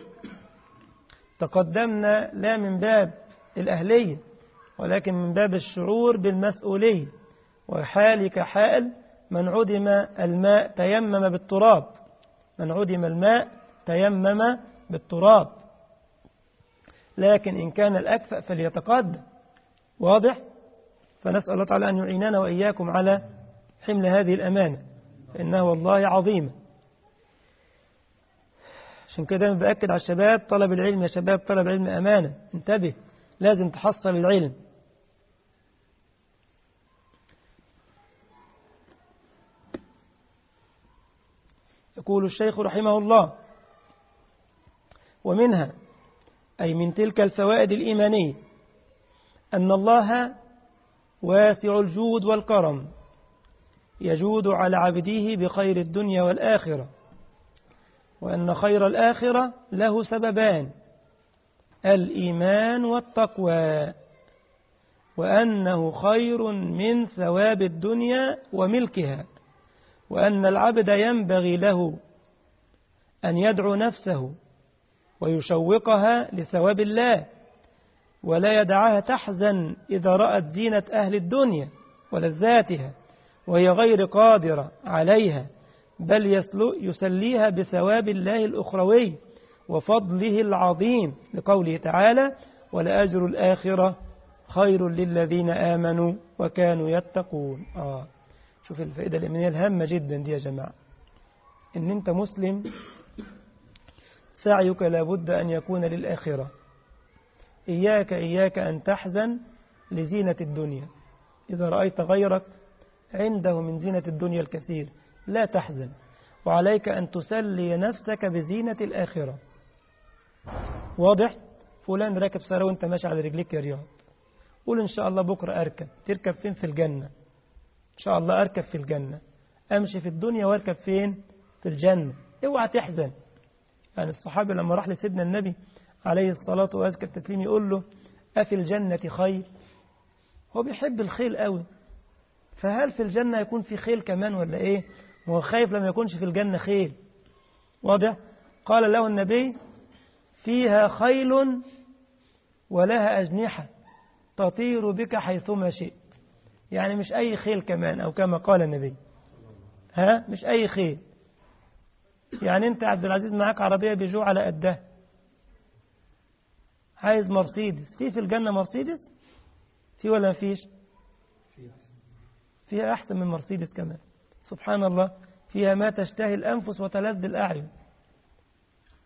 تقدمنا لا من باب الأهلية ولكن من باب الشعور بالمسؤولية وحالي كحال من عدم الماء تيمم بالتراب من عدم الماء تيمم بالتراب لكن إن كان الأكفأ فليتقدم واضح فنسأل الله تعالى أن يعيننا وإياكم على حمل هذه الأمانة فإنها والله عظيمة عشان كده بأكد على الشباب طلب العلم يا شباب طلب العلم أمانة انتبه لازم تحصل العلم يقول الشيخ رحمه الله ومنها أي من تلك الفوائد الإيمانية أن الله واسع الجود والكرم يجود على عبده بخير الدنيا والآخرة وأن خير الآخرة له سببان الإيمان والتقوى وأنه خير من ثواب الدنيا وملكها وأن العبد ينبغي له أن يدعو نفسه ويشوقها لثواب الله ولا يدعها تحزن إذا رأت زينة أهل الدنيا ولذاتها وهي غير قادرة عليها بل يسليها بثواب الله الأخروي وفضله العظيم لقوله تعالى ولأجر الآخرة خير للذين آمنوا وكانوا يتقون آه شوف الفائدة الإيمانية الهامة جدا دي يا جماعة إن أنت مسلم سعيك لابد أن يكون للآخرة إياك إياك أن تحزن لزينة الدنيا إذا رأيت غيرك عنده من زينة الدنيا الكثير لا تحزن وعليك أن تسلي نفسك بزينة الآخرة واضح فلان راكب سيارة وانت ماشي على رجليك يا رياض قول إن شاء الله بكرة أركب تركب فين في الجنة إن شاء الله أركب في الجنة أمشي في الدنيا وأركب فين في الجنة اوعى تحزن يعني الصحابي لما راح لسيدنا النبي عليه الصلاة وأزكى التسليم يقول له أفي الجنة خيل هو بيحب الخيل قوي فهل في الجنة يكون في خيل كمان ولا إيه هو خايف لما يكونش في الجنة خيل واضح قال له النبي فيها خيل ولها أجنحة تطير بك حيثما شئت يعني مش أي خيل كمان أو كما قال النبي ها مش أي خيل يعني أنت عبد العزيز معاك عربية بيجو على قدها عايز مرسيدس في في الجنة مرسيدس في ولا فيش فيها أحسن من مرسيدس كمان سبحان الله فيها ما تشتهي الأنفس وتلذ الأعين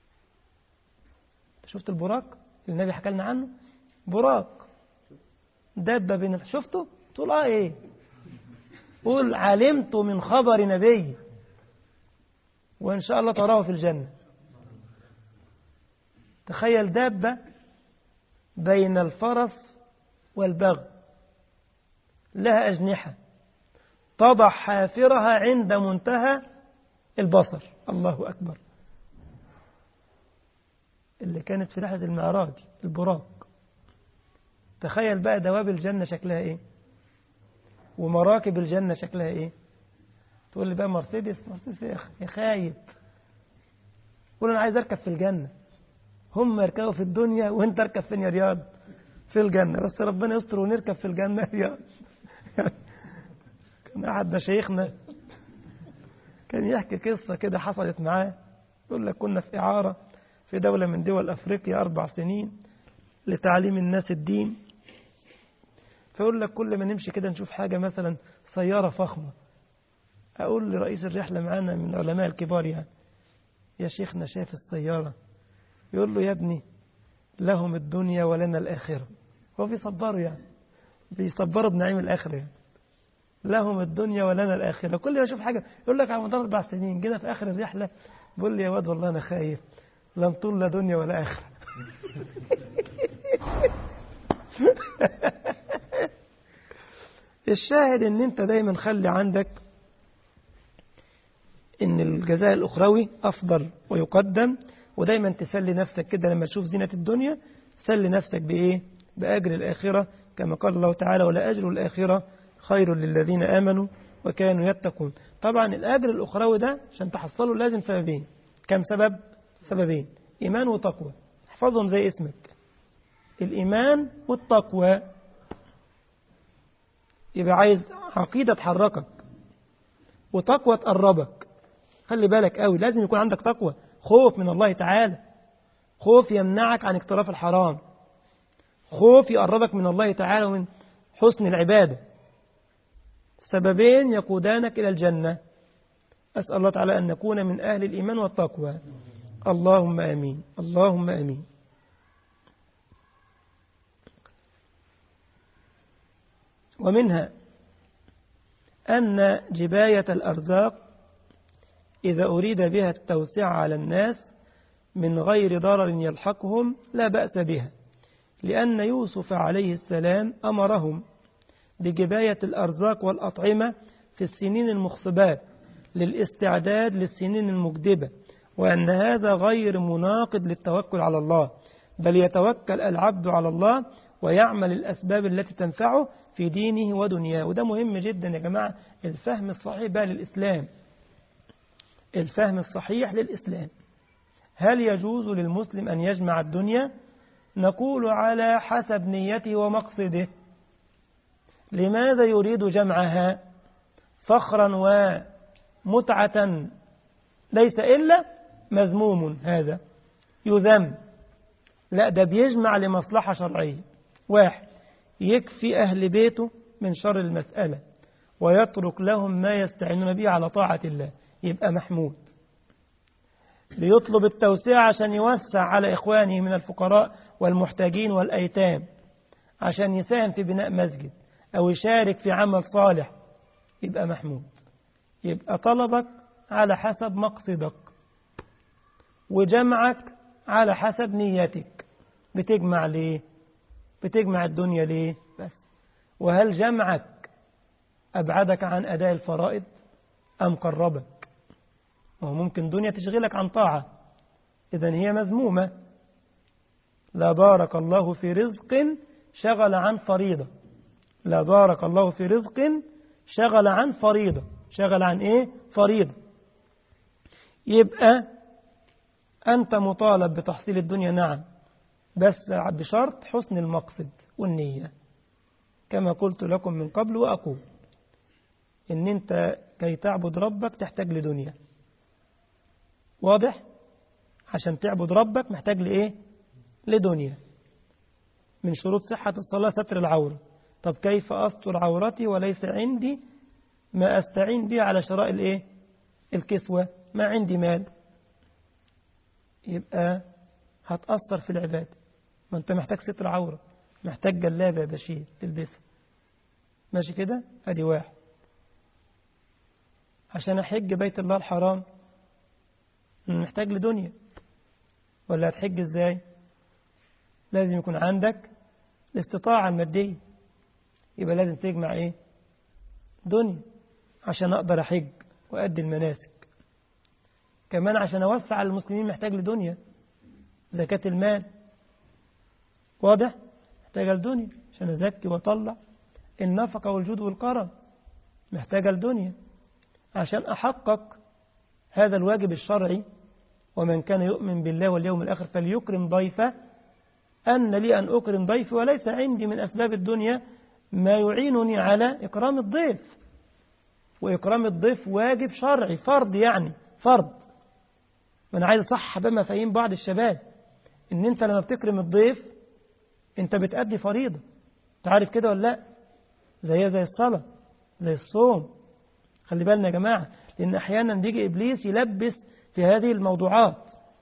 شفت البراق اللي النبي حكى لنا عنه براق دابة بين شفته تقول اه ايه قول علمت من خبر نبي وإن شاء الله تراه في الجنة تخيل دابة بين الفرس والبغل لها أجنحة تضع حافرها عند منتهى البصر الله أكبر اللي كانت في رحلة المعراج البراق تخيل بقى دواب الجنة شكلها ايه ومراكب الجنة شكلها ايه تقول لي بقى مرسيدس مرسيدس يا أخي يا خايب قول أنا عايز أركب في الجنة هم يركبوا في الدنيا وانت اركب فين يا رياض في الجنة بس ربنا يستر ونركب في الجنة يا رياض كان أحد مشايخنا كان يحكي قصة كده حصلت معاه يقول لك كنا في إعارة في دولة من دول أفريقيا أربع سنين لتعليم الناس الدين فيقول لك كل ما نمشي كده نشوف حاجة مثلا سيارة فخمة أقول لرئيس الرحلة معانا من العلماء الكبار يعني يا شيخنا شاف السيارة يقول له يا ابني لهم الدنيا ولنا الآخرة هو بيصبروا يعني بيصبروا بنعيم الآخرة يعني لهم الدنيا ولنا الآخرة كل ما أشوف حاجة يقول لك على مدار أربع سنين جينا في آخر الرحلة بيقول لي يا واد والله أنا خايف لن طول لا دنيا ولا آخرة الشاهد ان انت دايما خلي عندك ان الجزاء الاخروي افضل ويقدم ودايما تسلي نفسك كده لما تشوف زينة الدنيا سلي نفسك بايه باجر الاخرة كما قال الله تعالى ولا اجر الاخرة خير للذين امنوا وكانوا يتقون طبعا الاجر الاخروي ده عشان تحصله لازم سببين كم سبب سببين ايمان وتقوى احفظهم زي اسمك الإيمان والتقوى يبقى عايز عقيدة تحركك وتقوى تقربك خلي بالك قوي لازم يكون عندك تقوى خوف من الله تعالى خوف يمنعك عن اقتراف الحرام خوف يقربك من الله تعالى ومن حسن العبادة سببين يقودانك إلى الجنة أسأل الله تعالى أن نكون من أهل الإيمان والتقوى اللهم أمين اللهم أمين ومنها أن جباية الأرزاق إذا أريد بها التوسعة على الناس من غير ضرر يلحقهم لا بأس بها لأن يوسف عليه السلام أمرهم بجباية الأرزاق والأطعمة في السنين المخصبات للاستعداد للسنين المجدبة وأن هذا غير مناقض للتوكل على الله بل يتوكل العبد على الله ويعمل الأسباب التي تنفعه في دينه ودنياه وده مهم جدا يا جماعة الفهم الصحيح بقى للإسلام الفهم الصحيح للإسلام هل يجوز للمسلم أن يجمع الدنيا نقول على حسب نيته ومقصده لماذا يريد جمعها فخرا ومتعة ليس إلا مذموم هذا يذم لا ده بيجمع لمصلحة شرعية واحد يكفي أهل بيته من شر المسألة ويترك لهم ما يستعينون به على طاعة الله يبقى محمود بيطلب التوسعة عشان يوسع على إخوانه من الفقراء والمحتاجين والأيتام عشان يساهم في بناء مسجد أو يشارك في عمل صالح يبقى محمود يبقى طلبك على حسب مقصدك وجمعك على حسب نيتك بتجمع ليه بتجمع الدنيا ليه بس وهل جمعك أبعدك عن أداء الفرائض أم قربك وهو ممكن دنيا تشغلك عن طاعة إذا هي مذمومة لا بارك الله في رزق شغل عن فريضة لا بارك الله في رزق شغل عن فريضة شغل عن إيه فريضة يبقى أنت مطالب بتحصيل الدنيا نعم بس بشرط حسن المقصد والنية كما قلت لكم من قبل وأقول إن أنت كي تعبد ربك تحتاج لدنيا واضح عشان تعبد ربك محتاج لإيه لدنيا من شروط صحة الصلاة ستر العورة طب كيف أستر عورتي وليس عندي ما أستعين به على شراء الإيه الكسوة ما عندي مال يبقى هتأثر في العبادة ما أنت محتاج ستر عورة محتاج جلابة يا بشير تلبسها ماشي كده أدي واحد عشان أحج بيت الله الحرام محتاج لدنيا ولا هتحج إزاي لازم يكون عندك الاستطاعة المادية يبقى لازم تجمع إيه دنيا عشان أقدر أحج وأدي المناسك كمان عشان أوسع على المسلمين محتاج لدنيا زكاة المال واضح محتاجة لدنيا عشان أزكي وأطلع النفقة والجود والكرم محتاجة لدنيا عشان أحقق هذا الواجب الشرعي ومن كان يؤمن بالله واليوم الآخر فليكرم ضيفه أن لي أن أكرم ضيفي وليس عندي من أسباب الدنيا ما يعينني على إكرام الضيف وإكرام الضيف واجب شرعي فرض يعني فرض وأنا عايز أصحح بقى مفاهيم بعض الشباب إن أنت لما بتكرم الضيف أنت بتأدي فريضة تعرف كده ولا لا زي زي الصلاة زي الصوم خلي بالنا يا جماعة لأن أحيانا بيجي إبليس يلبس في هذه الموضوعات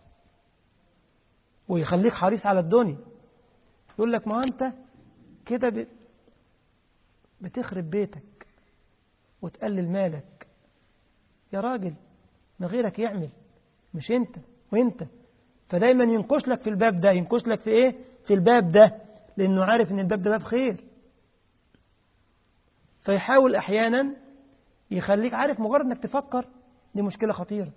ويخليك حريص على الدنيا يقول لك ما أنت كده بتخرب بيتك وتقلل مالك يا راجل ما غيرك يعمل مش انت وانت فدايما ينقش لك في الباب ده ينقش لك في ايه في الباب ده لانه عارف ان الباب ده باب خير فيحاول احيانا يخليك عارف مجرد انك تفكر دي مشكله خطيره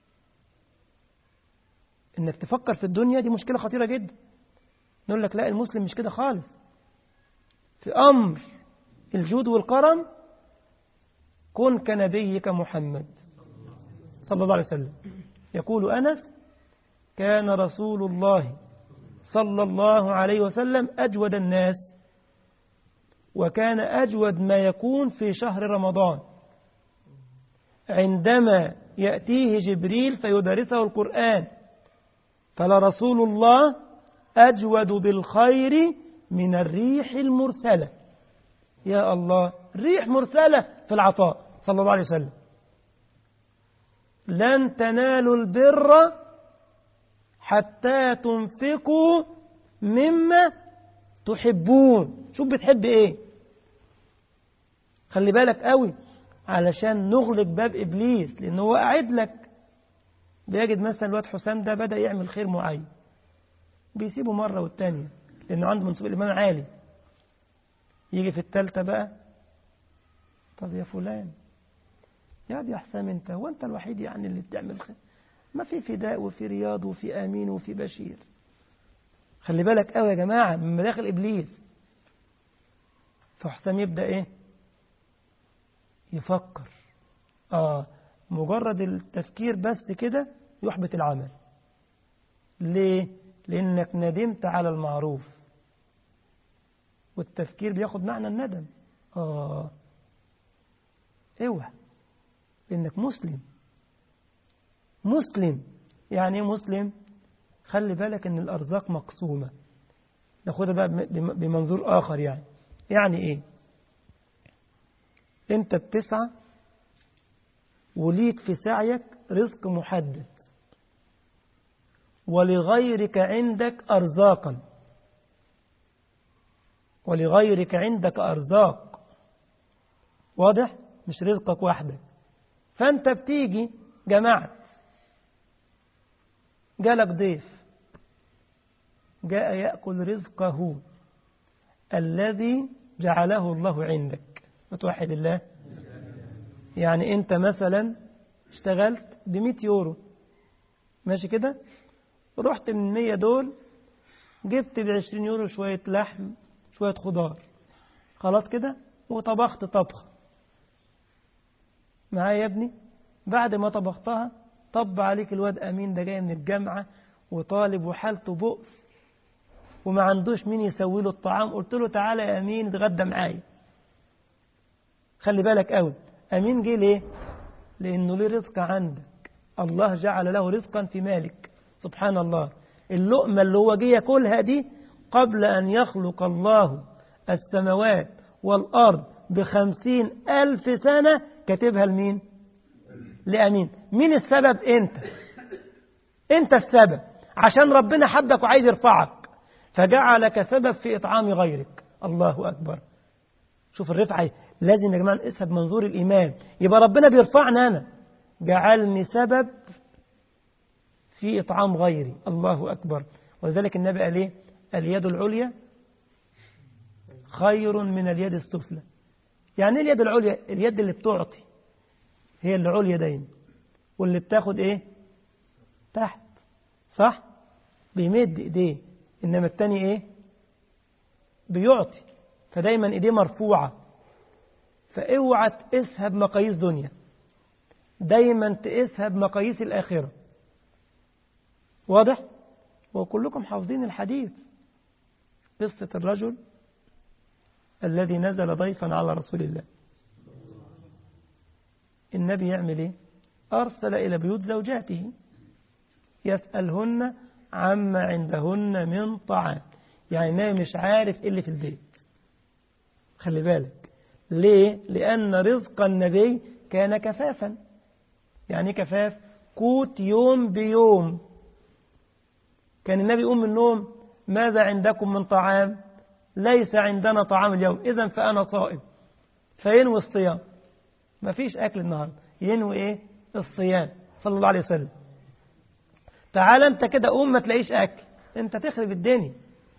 انك تفكر في الدنيا دي مشكله خطيره جدا نقول لك لا المسلم مش كده خالص في امر الجود والكرم كن كنبيك محمد صلى الله عليه وسلم يقول أنس كان رسول الله صلى الله عليه وسلم أجود الناس وكان أجود ما يكون في شهر رمضان عندما يأتيه جبريل فيدرسه القرآن فلرسول الله أجود بالخير من الريح المرسلة يا الله ريح مرسلة في العطاء صلى الله عليه وسلم لن تنالوا البر حتى تنفقوا مما تحبون شوف بتحب ايه خلي بالك قوي علشان نغلق باب ابليس لانه هو قاعد لك بيجد مثلا الواد حسام ده بدا يعمل خير معين بيسيبه مره والتانيه لانه عنده منصب الايمان عالي يجي في الثالثه بقى طب يا فلان يا دي حسام انت هو انت الوحيد يعني اللي بتعمل خير ما في فداء وفي رياض وفي امين وفي بشير خلي بالك قوي يا جماعه من مداخل ابليس فحسام يبدا ايه يفكر اه مجرد التفكير بس كده يحبط العمل ليه لانك ندمت على المعروف والتفكير بياخد معنى الندم اه اوعى لانك مسلم مسلم يعني ايه مسلم خلي بالك ان الارزاق مقسومه ناخدها بقى بمنظور اخر يعني يعني ايه انت بتسعى وليك في سعيك رزق محدد ولغيرك عندك ارزاقا ولغيرك عندك ارزاق واضح مش رزقك وحدك فانت بتيجي جمعت جالك ضيف جاء يأكل رزقه الذي جعله الله عندك متوحد الله يعني انت مثلا اشتغلت بمئة يورو ماشي كده رحت من المية دول جبت بعشرين يورو شوية لحم شوية خضار خلاص كده وطبخت طبخة معايا يا ابني بعد ما طبختها طب عليك الواد أمين ده جاي من الجامعة وطالب وحالته بؤس وما عندوش مين يسوي له الطعام قلت له تعالى يا أمين اتغدى معايا خلي بالك قوي أمين جه ليه لأنه ليه رزق عندك الله جعل له رزقا في مالك سبحان الله اللقمة اللي هو جه ياكلها دي قبل أن يخلق الله السماوات والأرض بخمسين ألف سنة كاتبها لمين لأمين مين السبب أنت أنت السبب عشان ربنا حبك وعايز يرفعك فجعلك سبب في إطعام غيرك الله أكبر شوف الرفعة لازم يا جماعة نقيسها بمنظور الإيمان يبقى ربنا بيرفعني أنا جعلني سبب في إطعام غيري الله أكبر ولذلك النبي قال إيه اليد العليا خير من اليد السفلى يعني ايه اليد العليا اليد اللي بتعطي هي اللي عليا دايما واللي بتاخد ايه تحت صح بيمد ايديه انما التاني ايه بيعطي فدايما ايديه مرفوعه فاوعى تقيسها بمقاييس دنيا دايما تقيسها بمقاييس الاخره واضح وكلكم حافظين الحديث قصه الرجل الذي نزل ضيفا على رسول الله النبي يعمل ايه أرسل إلى بيوت زوجاته يسألهن عما عندهن من طعام يعني ما مش عارف إيه اللي في البيت خلي بالك ليه لأن رزق النبي كان كفافا يعني كفاف قوت يوم بيوم كان النبي يقوم من النوم ماذا عندكم من طعام ليس عندنا طعام اليوم إذا فأنا صائم فينوي الصيام ما فيش أكل النهاردة ينوي إيه الصيام صلى الله عليه وسلم تعال أنت كده قوم ما تلاقيش أكل أنت تخرب الدنيا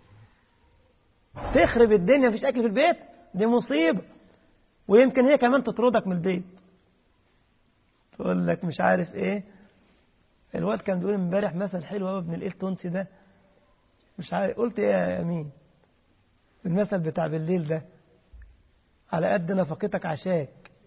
تخرب الدنيا مفيش أكل في البيت دي مصيبة ويمكن هي كمان تطردك من البيت تقول لك مش عارف إيه الواد كان بيقول امبارح مثل حلو قوي ابن الايه التونسي ده مش عارف قلت ايه يا امين المثل بتاع بالليل ده على قد نفقتك عشاك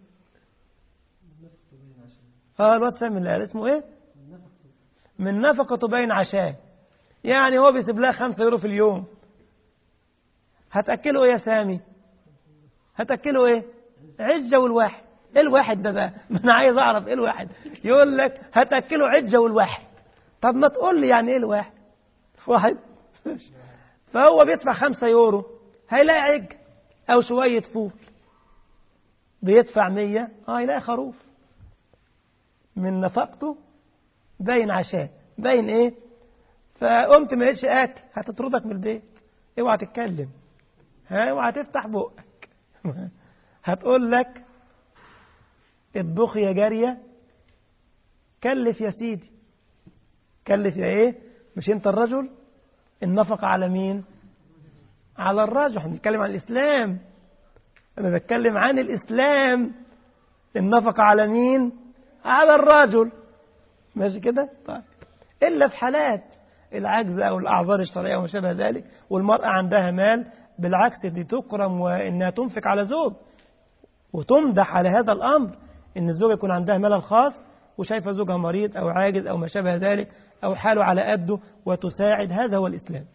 اه الواد سامي اللي قال اسمه ايه من نفقته باين عشاه يعني هو بيسيب لها خمسة يورو في اليوم هتأكله ايه يا سامي هتأكله ايه عجة والواحد ايه الواحد ده بقى ما انا عايز اعرف ايه الواحد يقول لك هتأكله عجة والواحد طب ما تقول لي يعني ايه الواحد واحد فهو بيدفع خمسة يورو هيلاقي عج او شوية فول بيدفع مية اه هيلاقي خروف من نفقته باين عشاء باين ايه فقمت ما لقيتش اكل هتطردك من البيت اوعى تتكلم ها اوعى تفتح بقك هتقول لك اطبخ يا جارية كلف يا سيدي كلف يا ايه مش انت الرجل النفقة على مين على الرجل احنا بنتكلم عن الاسلام انا بتكلم عن الاسلام النفقة على مين على الرجل ماشي كده طيب إلا في حالات العجز أو الأعذار الشرعية وما شابه ذلك والمرأة عندها مال بالعكس دي تكرم وإنها تنفق على زوج وتمدح على هذا الأمر إن الزوجة يكون عندها مال الخاص وشايفة زوجها مريض أو عاجز أو ما شابه ذلك أو حاله على قده وتساعد هذا هو الإسلام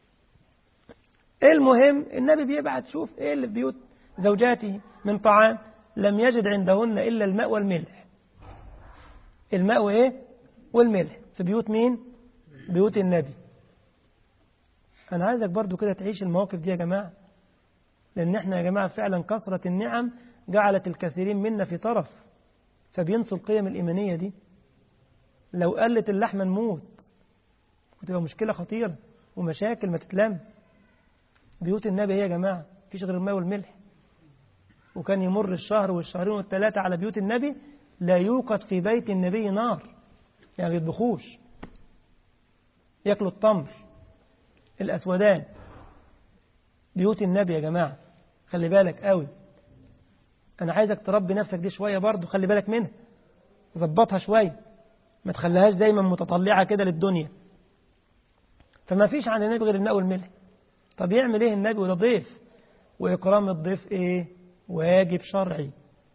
المهم النبي بيبعت شوف إيه اللي في بيوت زوجاته من طعام لم يجد عندهن إلا الماء والملح الماء وإيه والملح في بيوت مين بيوت النبي أنا عايزك برضو كده تعيش المواقف دي يا جماعة لأن احنا يا جماعة فعلا كثرة النعم جعلت الكثيرين منا في طرف فبينسوا القيم الإيمانية دي لو قلت اللحمة نموت وتبقى مشكلة خطيرة ومشاكل ما تتلم بيوت النبي هي يا جماعة مفيش غير الماء والملح وكان يمر الشهر والشهرين والثلاثة على بيوت النبي لا يوقد في بيت النبي نار يعني بيطبخوش ياكلوا التمر الأسودان بيوت النبي يا جماعة خلي بالك قوي أنا عايزك تربي نفسك دي شوية برضو خلي بالك منها ظبطها شوية ما تخليهاش دايما متطلعة كده للدنيا فما فيش عن النبي غير الماء والملح طب يعمل ايه النبي وده ضيف وإكرام الضيف ايه واجب شرعي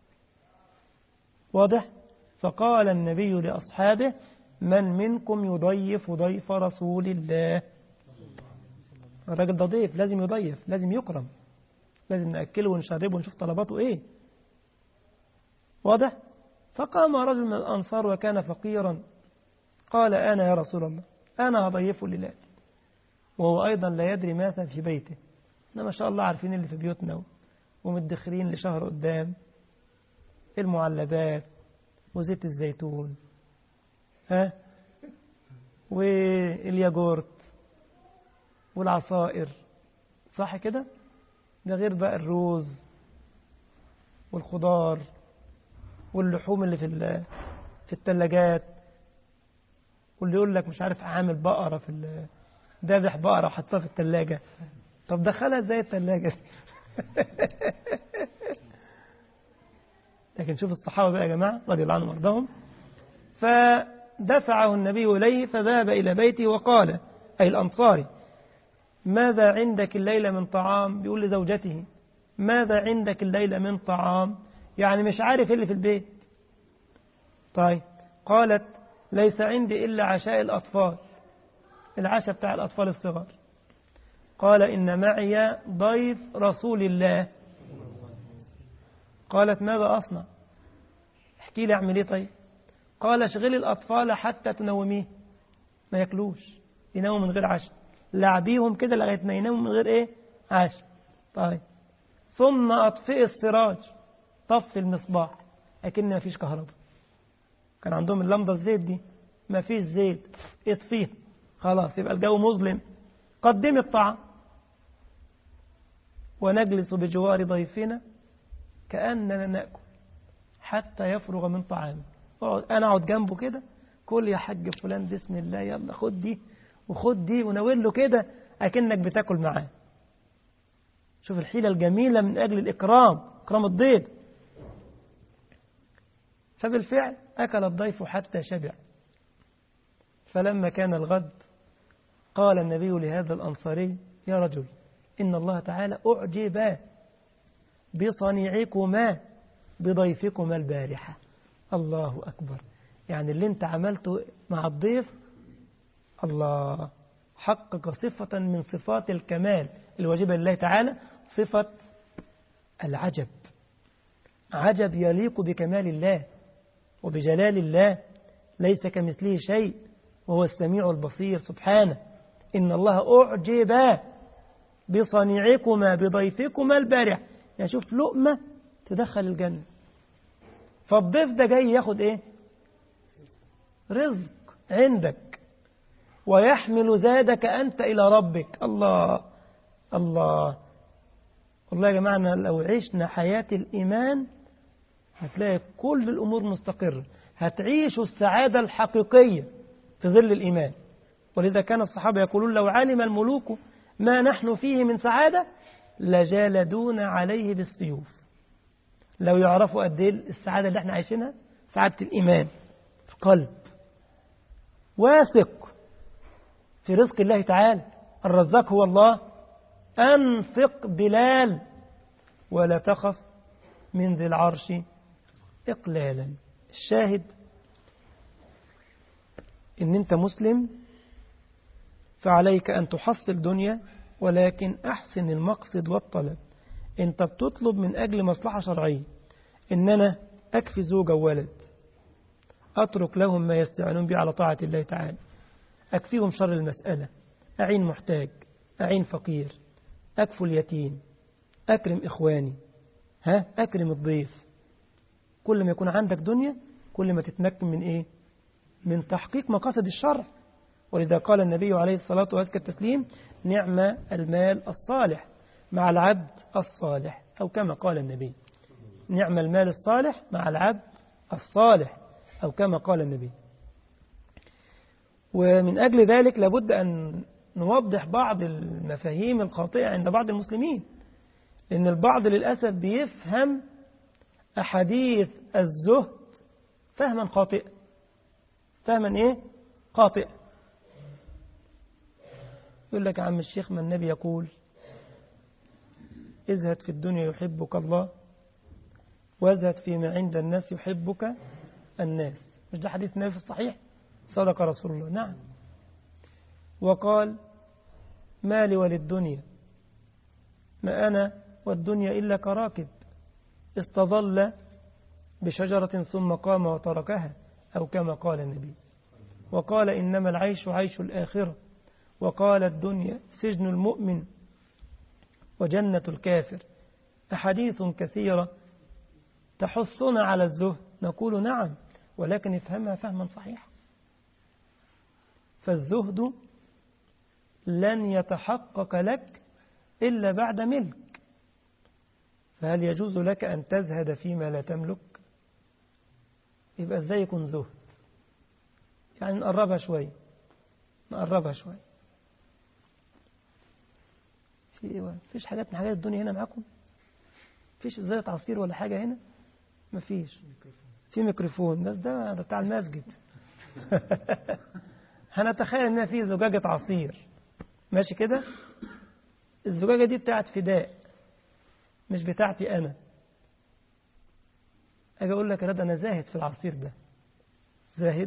واضح فقال النبي لأصحابه من منكم يضيف ضيف رسول الله الراجل ده ضيف لازم يضيف لازم يكرم لازم نأكله ونشربه ونشوف طلباته ايه واضح فقام رجل من الأنصار وكان فقيرا قال أنا يا رسول الله أنا هضيفه لله وهو أيضا لا يدري ماذا في بيته احنا ما شاء الله عارفين اللي في بيوتنا ومدخرين لشهر قدام المعلبات وزيت الزيتون ها والياجورت والعصائر صح كده ده غير بقى الروز والخضار واللحوم اللي في في الثلاجات واللي يقول لك مش عارف عامل بقرة في ذابح بقرة وحطها في الثلاجة طب دخلها ازاي الثلاجة لكن شوف الصحابة بقى يا جماعة رضي الله عنهم وارضاهم فدفعه النبي إليه فذهب إلى بيته وقال أي الأنصاري ماذا عندك الليلة من طعام بيقول لزوجته ماذا عندك الليلة من طعام يعني مش عارف اللي في البيت طيب قالت ليس عندي إلا عشاء الأطفال العشاء بتاع الأطفال الصغار قال إن معي ضيف رسول الله قالت ماذا أصنع احكي لي أعمل إيه طيب قال اشغلي الأطفال حتى تنوميه ما ياكلوش يناموا من غير عشاء لعبيهم كده لغاية ما يناموا من غير إيه عشاء طيب ثم أطفئ السراج طفي المصباح لكن ما فيش كهرباء كان عندهم اللمضة الزيت دي ما فيش زيت اطفيه خلاص يبقى الجو مظلم قدمي الطعام ونجلس بجوار ضيفنا كأننا نأكل حتى يفرغ من طعامه أنا أقعد جنبه كده كل يا حاج فلان بسم الله يلا خد دي وخد دي وناول له كده أكنك بتاكل معاه شوف الحيلة الجميلة من أجل الإكرام إكرام الضيف فبالفعل أكل الضيف حتى شبع فلما كان الغد قال النبي لهذا الأنصاري يا رجل إن الله تعالى أعجب بصنيعكما بضيفكما البارحة الله أكبر يعني اللي انت عملته مع الضيف الله حقق صفة من صفات الكمال الواجبة لله تعالى صفة العجب عجب يليق بكمال الله وبجلال الله ليس كمثله شيء وهو السميع البصير سبحانه إن الله أعجب بصنيعكما بضيفكما البارح يعني شوف لقمة تدخل الجنة فالضيف ده جاي ياخد ايه رزق عندك ويحمل زادك أنت إلى ربك الله الله والله يا جماعة لو عشنا حياة الإيمان هتلاقي كل الأمور مستقرة هتعيشوا السعادة الحقيقية في ظل الإيمان ولذا كان الصحابة يقولون لو علم الملوك ما نحن فيه من سعادة لجالدون عليه بالسيوف لو يعرفوا قد ايه السعادة اللي احنا عايشينها سعادة الإيمان في قلب واثق في رزق الله تعالى الرزاق هو الله أنفق بلال ولا تخف من ذي العرش إقلالا الشاهد إن أنت مسلم فعليك أن تحصل دنيا ولكن أحسن المقصد والطلب أنت بتطلب من أجل مصلحة شرعية إن أنا أكفي زوجة وولد أترك لهم ما يستعانون به على طاعة الله تعالى أكفيهم شر المسألة أعين محتاج أعين فقير أكفل اليتيم أكرم إخواني ها أكرم الضيف كل ما يكون عندك دنيا كل ما تتمكن من إيه من تحقيق مقاصد الشرع ولذا قال النبي عليه الصلاة وأزكى التسليم نعم المال الصالح مع العبد الصالح أو كما قال النبي نعم المال الصالح مع العبد الصالح أو كما قال النبي ومن أجل ذلك لابد أن نوضح بعض المفاهيم الخاطئة عند بعض المسلمين لأن البعض للأسف بيفهم أحاديث الزهد فهما خاطئا فهما إيه؟ خاطئا يقول لك عم الشيخ ما النبي يقول ازهد في الدنيا يحبك الله وازهد فيما عند الناس يحبك الناس مش ده حديث النبي في الصحيح صدق رسول الله نعم وقال ما لي وللدنيا ما أنا والدنيا إلا كراكب استظل بشجرة ثم قام وتركها أو كما قال النبي وقال إنما العيش عيش الآخرة وقال الدنيا سجن المؤمن وجنة الكافر أحاديث كثيرة تحثنا على الزهد نقول نعم ولكن افهمها فهما صحيحا فالزهد لن يتحقق لك إلا بعد ملك فهل يجوز لك أن تزهد فيما لا تملك يبقى ازاي يكون زهد يعني نقربها شوية نقربها شوية في ايه فيش حاجات من حاجات الدنيا هنا معاكم فيش ازازة عصير ولا حاجة هنا مفيش في ميكروفون بس ده ده بتاع المسجد هنتخيل ان في زجاجة عصير ماشي كده الزجاجة دي بتاعت فداء مش بتاعتي أنا أجي أقول لك يا رد أنا زاهد في العصير ده زاهد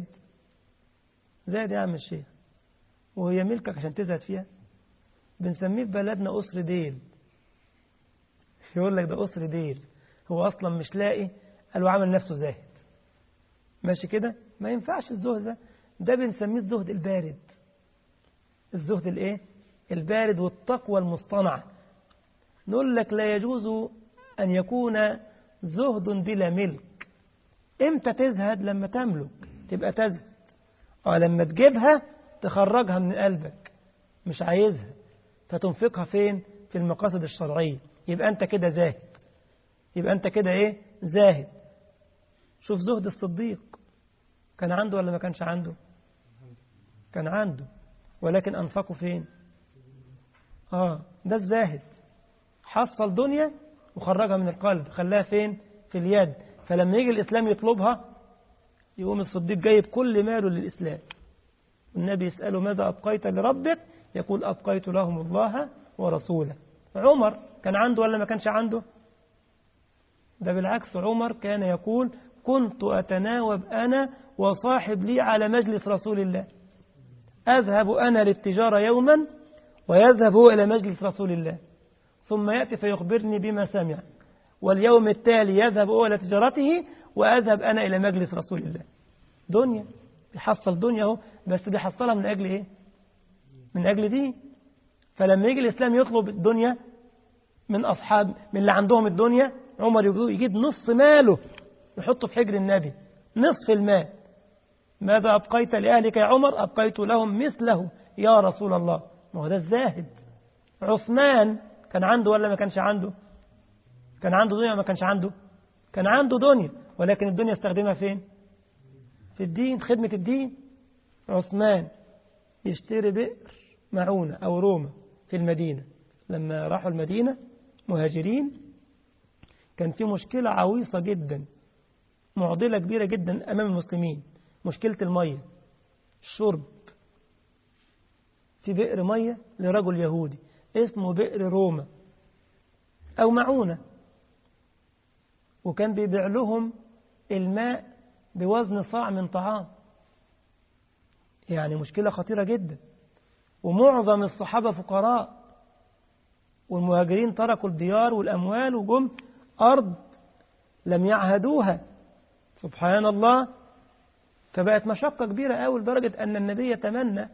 زاهد يا عم الشيخ وهي ملكك عشان تزهد فيها بنسميه في بلدنا قصر ديل يقول لك ده قصر ديل هو أصلا مش لاقي قالوا عمل نفسه زاهد ماشي كده ما ينفعش الزهد ده ده بنسميه الزهد البارد الزهد الايه البارد والتقوى المصطنعه نقول لك لا يجوز أن يكون زهد بلا ملك امتى تزهد لما تملك تبقى تزهد أو لما تجيبها تخرجها من قلبك مش عايزها فتنفقها فين في المقاصد الشرعية يبقى أنت كده زاهد يبقى أنت كده إيه زاهد شوف زهد الصديق كان عنده ولا ما كانش عنده كان عنده ولكن أنفقه فين آه ده الزاهد حصل دنيا وخرجها من القلب خلاها فين في اليد فلما يجي الإسلام يطلبها يقوم الصديق جايب كل ماله للإسلام والنبي يسأله ماذا أبقيت لربك يقول أبقيت لهم الله ورسوله عمر كان عنده ولا ما كانش عنده ده بالعكس عمر كان يقول كنت أتناوب أنا وصاحب لي على مجلس رسول الله أذهب أنا للتجارة يوما ويذهب هو إلى مجلس رسول الله ثم يأتي فيخبرني بما سمع واليوم التالي يذهب هو إلى تجارته وأذهب أنا إلى مجلس رسول الله دنيا بيحصل دنيا اهو بس بيحصلها من أجل إيه من أجل دي فلما يجي الإسلام يطلب الدنيا من أصحاب من اللي عندهم الدنيا عمر يجيب نص ماله يحطه في حجر النبي نصف المال ماذا أبقيت لأهلك يا عمر أبقيت لهم مثله يا رسول الله ما هو ده الزاهد عثمان كان عنده ولا ما كانش عنده كان عنده دنيا ما كانش عنده كان عنده دنيا ولكن الدنيا استخدمها فين في الدين خدمة الدين عثمان يشتري بئر معونة أو روما في المدينة لما راحوا المدينة مهاجرين كان في مشكلة عويصة جدا معضلة كبيرة جدا أمام المسلمين مشكلة المية الشرب في بئر مية لرجل يهودي اسمه بئر روما أو معونة وكان بيبيع لهم الماء بوزن صاع من طعام يعني مشكلة خطيرة جدا ومعظم الصحابة فقراء والمهاجرين تركوا الديار والأموال وجم أرض لم يعهدوها سبحان الله فبقت مشقة كبيرة أوي لدرجة أن النبي يتمنى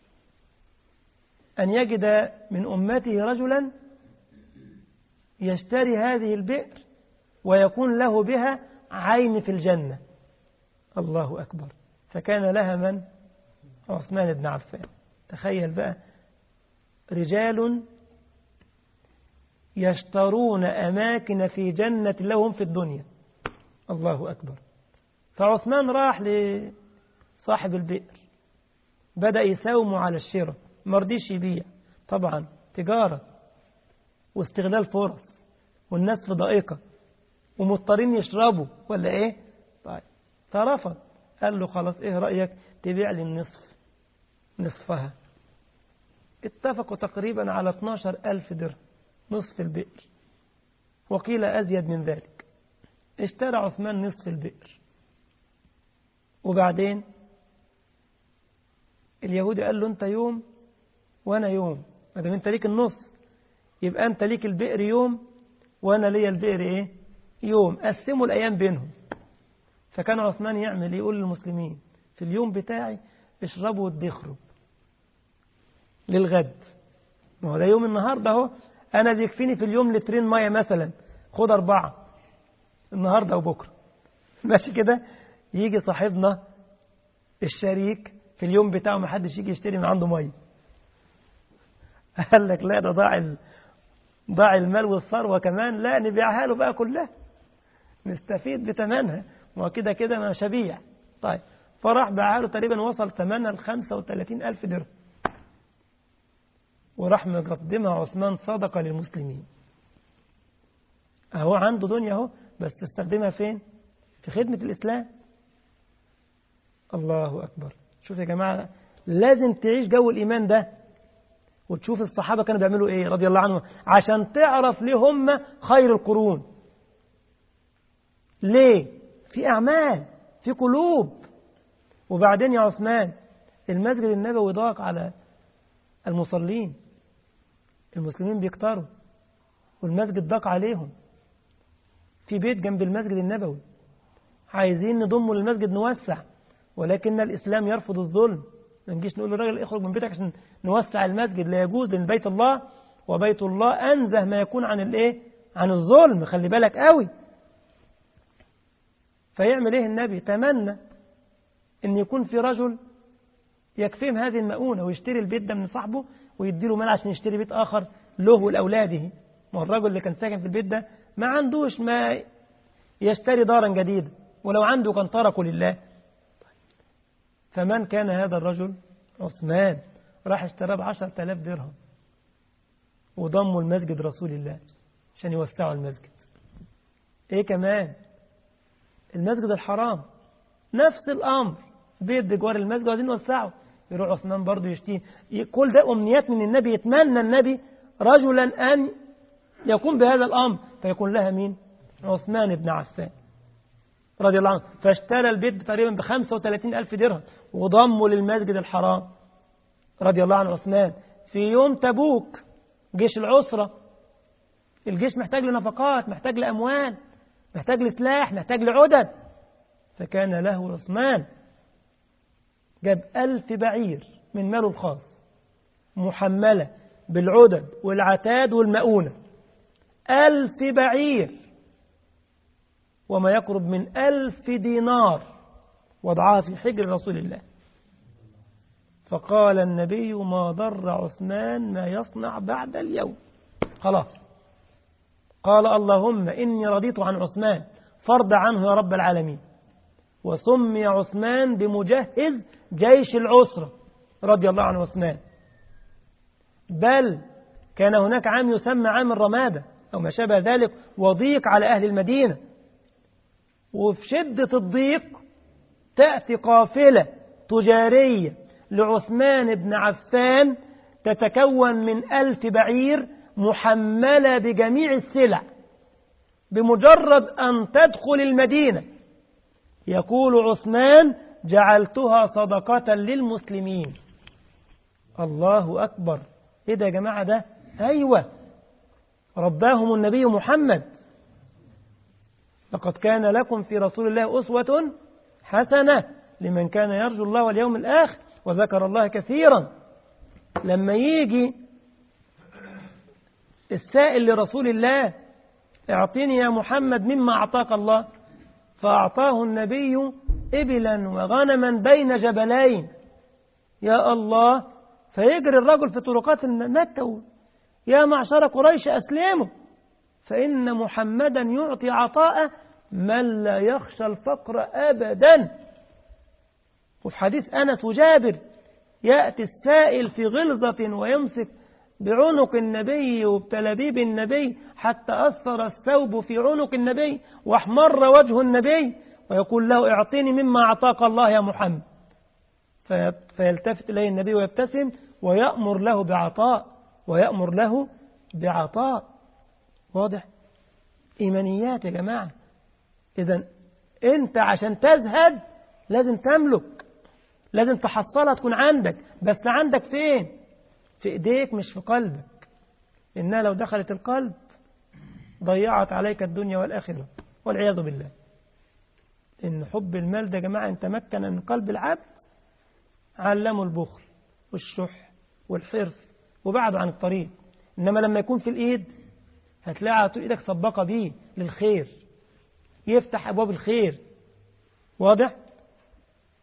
أن يجد من أمته رجلا يشتري هذه البئر ويكون له بها عين في الجنة الله أكبر فكان لها من عثمان بن عفان تخيل بقى رجال يشترون أماكن في جنة لهم في الدنيا الله أكبر فعثمان راح لصاحب البئر بدأ يساومه على الشراء مرضيش يبيع طبعا تجارة واستغلال فرص والناس في ضائقة ومضطرين يشربوا ولا ايه طيب فرفض قال له خلاص ايه رأيك تبيع لي النصف نصفها اتفقوا تقريبا على 12 ألف درهم نصف البئر وقيل أزيد من ذلك اشترى عثمان نصف البئر وبعدين اليهودي قال له انت يوم وانا يوم ما دام انت ليك النص يبقى انت ليك البئر يوم وانا ليا البئر ايه يوم قسموا الايام بينهم فكان عثمان يعمل يقول للمسلمين في اليوم بتاعي اشربوا وادخروا للغد ما هو ده يوم النهارده اهو انا بيكفيني في اليوم لترين ميه مثلا خد اربعه النهارده وبكره ماشي كده يجي صاحبنا الشريك في اليوم بتاعه ما حدش يجي يشتري من عنده ميه قال لك لا ده ضاع ضاع المال والثروة كمان لا نبيعها له بقى كلها نستفيد بثمنها ما كده كده ما شبيع طيب فراح باعها له تقريبا وصل ثمنها ل 35 ألف درهم وراح مقدمها عثمان صدقة للمسلمين أهو عنده دنيا أهو بس تستخدمها فين في خدمة الإسلام الله أكبر شوف يا جماعة لازم تعيش جو الإيمان ده وتشوف الصحابة كانوا بيعملوا إيه رضي الله عنهم عشان تعرف ليه هم خير القرون ليه في أعمال في قلوب وبعدين يا عثمان المسجد النبوي ضاق على المصلين المسلمين بيكتروا والمسجد ضاق عليهم في بيت جنب المسجد النبوي عايزين نضمه للمسجد نوسع ولكن الإسلام يرفض الظلم ما نجيش نقول للراجل اخرج من بيتك عشان نوسع المسجد لا يجوز لأن بيت الله وبيت الله أنزه ما يكون عن الإيه عن الظلم خلي بالك قوي فيعمل إيه النبي تمنى إن يكون في رجل يكفيهم هذه المؤونة ويشتري البيت ده من صاحبه ويديله مال عشان يشتري بيت آخر له ولأولاده ما الرجل اللي كان ساكن في البيت ده ما عندوش ما يشتري دارا جديدة ولو عنده كان تركه لله فمن كان هذا الرجل عثمان راح اشتراه بعشر تلاف درهم وضموا المسجد رسول الله عشان يوسعوا المسجد ايه كمان المسجد الحرام نفس الامر بيت بجوار المسجد عايزين يوسعوا يروح عثمان برضه يشتيه كل ده امنيات من النبي يتمنى النبي رجلا ان يكون بهذا الامر فيكون لها مين عثمان بن عفان رضي الله عنه فاشترى البيت تقريبا ب 35 ألف درهم وضمه للمسجد الحرام رضي الله عن عثمان في يوم تبوك جيش العسرة الجيش محتاج لنفقات محتاج لأموال محتاج لسلاح محتاج لعدد فكان له عثمان جاب ألف بعير من ماله الخاص محملة بالعدد والعتاد والمؤونة ألف بعير وما يقرب من ألف دينار وضعها في حجر رسول الله فقال النبي ما ضر عثمان ما يصنع بعد اليوم خلاص قال اللهم إني رضيت عن عثمان فرض عنه يا رب العالمين وسمي عثمان بمجهز جيش العسرة رضي الله عن عثمان بل كان هناك عام يسمى عام الرمادة أو ما شابه ذلك وضيق على أهل المدينة وفي شدة الضيق تأتي قافلة تجارية لعثمان بن عفان تتكون من ألف بعير محملة بجميع السلع بمجرد أن تدخل المدينة يقول عثمان جعلتها صدقة للمسلمين الله أكبر إيه ده يا جماعة ده أيوة رباهم النبي محمد لقد كان لكم في رسول الله أسوة حسنة لمن كان يرجو الله واليوم الآخر وذكر الله كثيرا لما يجي السائل لرسول الله اعطيني يا محمد مما أعطاك الله فأعطاه النبي إبلا وغنما بين جبلين يا الله فيجري الرجل في طرقات مكة يا معشر قريش أسلموا فإن محمدا يعطي عطاء من لا يخشى الفقر أبدا وفي حديث أنس وجابر يأتي السائل في غلظة ويمسك بعنق النبي وبتلابيب النبي حتى أثر الثوب في عنق النبي واحمر وجه النبي ويقول له اعطيني مما أعطاك الله يا محمد فيلتفت إليه النبي ويبتسم ويأمر له بعطاء ويأمر له بعطاء واضح إيمانيات يا جماعة إذا أنت عشان تزهد لازم تملك لازم تحصلها تكون عندك بس عندك فين في إيديك مش في قلبك إنها لو دخلت القلب ضيعت عليك الدنيا والآخرة والعياذ بالله إن حب المال ده يا جماعة إن تمكن من قلب العبد علمه البخل والشح والحرص وبعده عن الطريق إنما لما يكون في الإيد هتلاقي على طول إيدك سبقة بيه للخير يفتح أبواب الخير واضح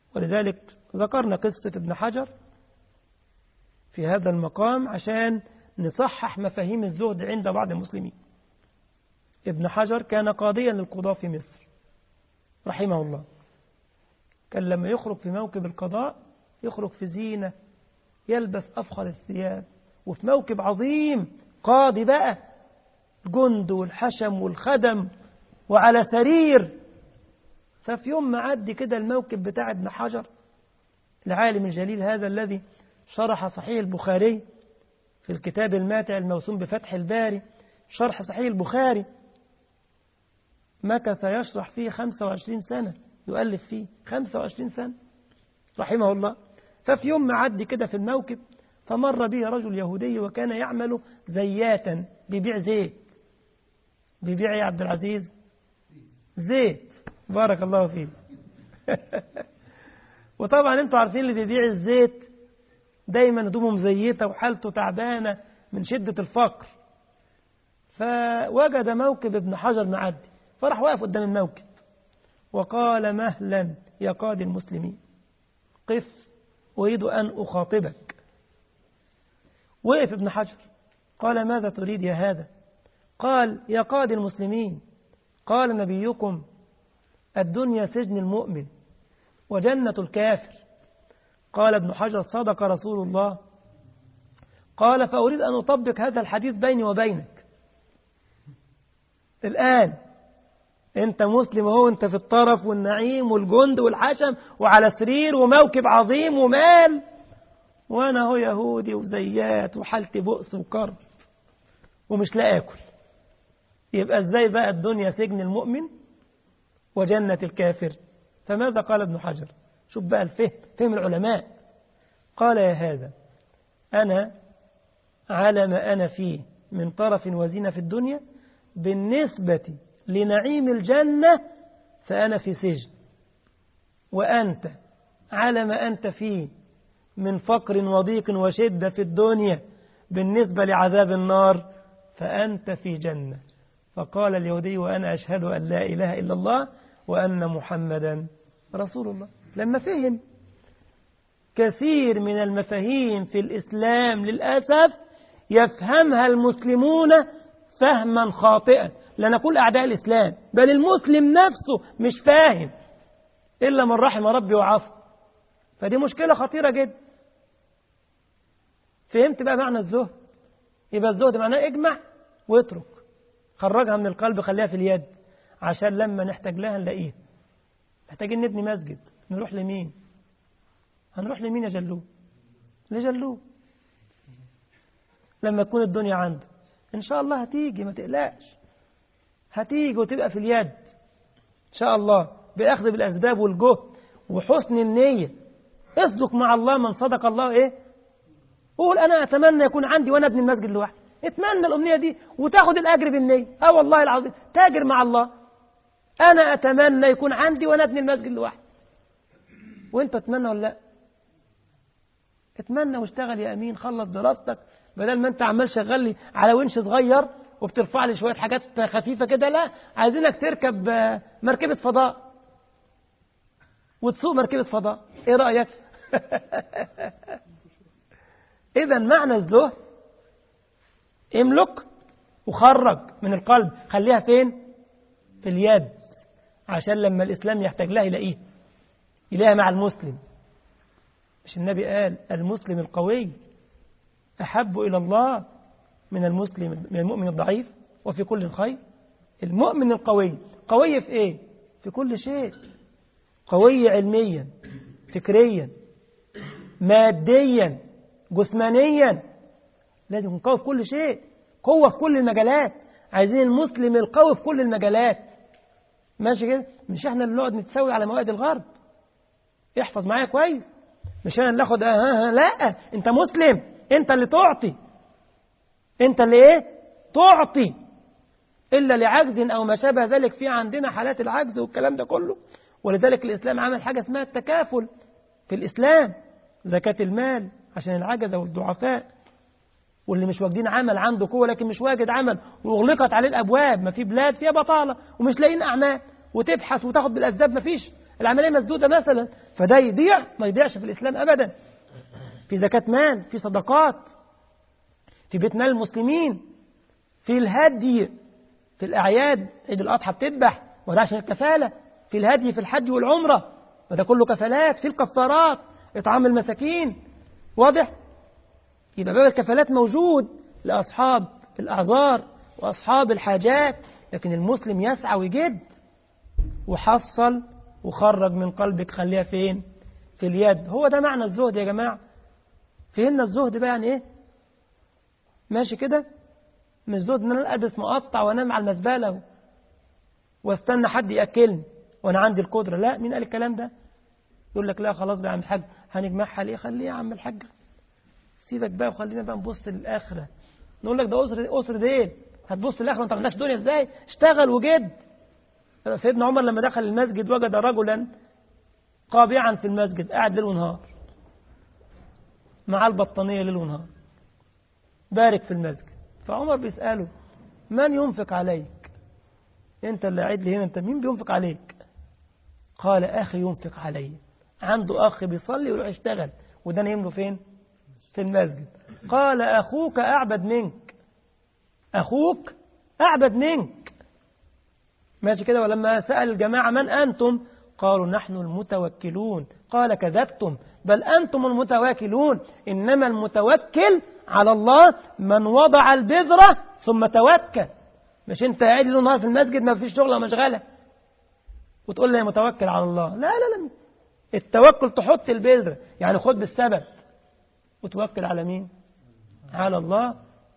ولذلك ذكرنا قصة ابن حجر في هذا المقام عشان نصحح مفاهيم الزهد عند بعض المسلمين ابن حجر كان قاضيا للقضاء في مصر رحمه الله كان لما يخرج في موكب القضاء يخرج في زينة يلبس أفخر الثياب وفي موكب عظيم قاضي بقى الجند والحشم والخدم وعلى سرير ففي يوم معدي كده الموكب بتاع ابن حجر العالم الجليل هذا الذي شرح صحيح البخاري في الكتاب الماتع الموسوم بفتح الباري شرح صحيح البخاري مكث يشرح فيه 25 سنة يؤلف فيه 25 سنة رحمه الله ففي يوم معدي كده في الموكب فمر به رجل يهودي وكان يعمل زياتا بيبيع زيت بيبيع يا عبد العزيز زيت بارك الله فيه وطبعا انتوا عارفين اللي بيبيع الزيت دايما هدومه مزيته وحالته تعبانه من شده الفقر فوجد موكب ابن حجر معدي فراح واقف قدام الموكب وقال مهلا يا قاضي المسلمين قف أريد أن أخاطبك وقف ابن حجر قال ماذا تريد يا هذا قال يا قاضي المسلمين قال نبيكم الدنيا سجن المؤمن وجنة الكافر قال ابن حجر صدق رسول الله قال فأريد أن أطبق هذا الحديث بيني وبينك الآن أنت مسلم وهو أنت في الطرف والنعيم والجند والحشم وعلى سرير وموكب عظيم ومال وأنا هو يهودي وزيات وحالتي بؤس وكرب ومش لا آكل يبقى إزاي بقى الدنيا سجن المؤمن وجنة الكافر فماذا قال ابن حجر شوف بقى الفهم فهم العلماء قال يا هذا أنا على ما أنا فيه من طرف وزينة في الدنيا بالنسبة لنعيم الجنة فأنا في سجن وأنت على ما أنت فيه من فقر وضيق وشدة في الدنيا بالنسبة لعذاب النار فأنت في جنة فقال اليهودي وأنا أشهد أن لا إله إلا الله وأن محمدا رسول الله لما فهم كثير من المفاهيم في الإسلام للأسف يفهمها المسلمون فهما خاطئا لا نقول أعداء الإسلام بل المسلم نفسه مش فاهم إلا من رحم ربي وعصى فدي مشكلة خطيرة جدا فهمت بقى معنى الزهد يبقى الزهد معناه اجمع واترك خرجها من القلب خليها في اليد عشان لما نحتاج لها نلاقيها محتاجين نبني مسجد نروح لمين هنروح لمين يا جلو لجلو لما تكون الدنيا عنده ان شاء الله هتيجي ما تقلقش هتيجي وتبقى في اليد ان شاء الله باخذ بالاسباب والجهد وحسن النيه اصدق مع الله من صدق الله ايه قول انا اتمنى يكون عندي وانا ابني المسجد لوحدي اتمنى الامنيه دي وتاخد الاجر بالنيه اه والله العظيم تاجر مع الله انا اتمنى يكون عندي وانا ابني المسجد لوحدي وانت تتمنى ولا لا اتمنى واشتغل يا امين خلص دراستك بدل ما انت عمال شغال لي على ونش صغير وبترفع لي شويه حاجات خفيفه كده لا عايزينك تركب مركبه فضاء وتسوق مركبه فضاء ايه رايك اذا معنى الزهد املك وخرج من القلب خليها فين في اليد عشان لما الإسلام يحتاج لها يلاقيه يلاقيها مع المسلم مش النبي قال المسلم القوي أحب إلى الله من المسلم من المؤمن الضعيف وفي كل خير المؤمن القوي قوي في إيه في كل شيء قوي علميا فكريا ماديا جسمانيا لازم يكون قوي في كل شيء قوة في كل المجالات عايزين المسلم القوي في كل المجالات ماشي كده مش احنا اللي نقعد نتساوي على موائد الغرب احفظ معايا كويس مش انا اللي اخد اه اه لا انت مسلم انت اللي تعطي انت اللي ايه تعطي الا لعجز او ما شابه ذلك في عندنا حالات العجز والكلام ده كله ولذلك الاسلام عمل حاجه اسمها التكافل في الاسلام زكاه المال عشان العجزه والضعفاء واللي مش واجدين عمل عنده قوه لكن مش واجد عمل واغلقت عليه الابواب ما في بلاد فيها بطاله ومش لاقيين اعمال وتبحث وتاخد بالاسباب ما فيش العملية مسدودة مثلا فده يضيع ما يضيعش في الإسلام أبدا في زكاة مال في صدقات في بيت مال المسلمين في الهدي في الأعياد عيد الأضحى بتذبح وده عشان الكفالة في الهدي في الحج والعمرة وده كله كفالات في الكفارات إطعام المساكين واضح يبقى باب الكفالات موجود لأصحاب الأعذار وأصحاب الحاجات لكن المسلم يسعى ويجد وحصل وخرج من قلبك خليها فين في اليد هو ده معنى الزهد يا جماعة فهمنا الزهد بقى يعني ايه ماشي كده مش زهد ان انا البس مقطع وانام على المزبله واستنى حد ياكلني وانا عندي القدره لا مين قال الكلام ده يقول لك لا خلاص بقى يا عم الحاج هنجمعها ليه خليه يا عم الحاج سيبك بقى وخلينا بقى نبص للاخره نقول لك ده اسر اسر دين هتبص للاخره وانت ما عندكش دنيا ازاي اشتغل وجد سيدنا عمر لما دخل المسجد وجد رجلا قابعا في المسجد قاعد ليل ونهار مع البطانيه ليل ونهار بارك في المسجد فعمر بيساله من ينفق عليك انت اللي قاعد لي هنا انت مين بينفق عليك قال اخي ينفق علي عنده اخ بيصلي ويروح يشتغل وده نايم له فين في المسجد قال اخوك اعبد منك اخوك اعبد منك ماشي كده ولما سأل الجماعة من أنتم قالوا نحن المتوكلون قال كذبتم بل أنتم المتواكلون إنما المتوكل على الله من وضع البذرة ثم توكل مش انت قاعد له نهار في المسجد ما فيش شغله مشغله وتقول لي متوكل على الله لا لا لا التوكل تحط البذرة يعني خد بالسبب وتوكل على مين على الله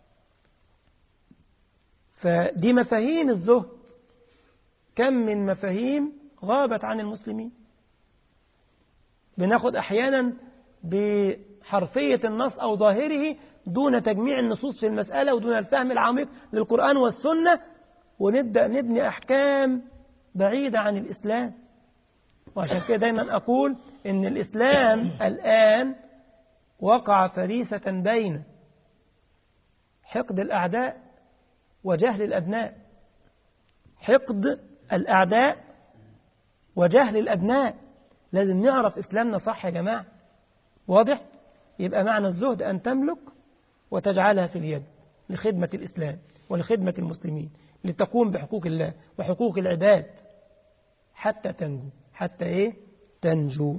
فدي مفاهيم الزهد كم من مفاهيم غابت عن المسلمين بناخد أحيانا بحرفية النص أو ظاهره دون تجميع النصوص في المسألة ودون الفهم العميق للقرآن والسنة ونبدأ نبني أحكام بعيدة عن الإسلام وعشان كده دايما أقول إن الإسلام الآن وقع فريسة بين حقد الأعداء وجهل الأبناء حقد الأعداء وجهل الأبناء لازم نعرف إسلامنا صح يا جماعة واضح؟ يبقى معنى الزهد أن تملك وتجعلها في اليد لخدمة الإسلام ولخدمة المسلمين لتقوم بحقوق الله وحقوق العباد حتى تنجو حتى إيه؟ تنجو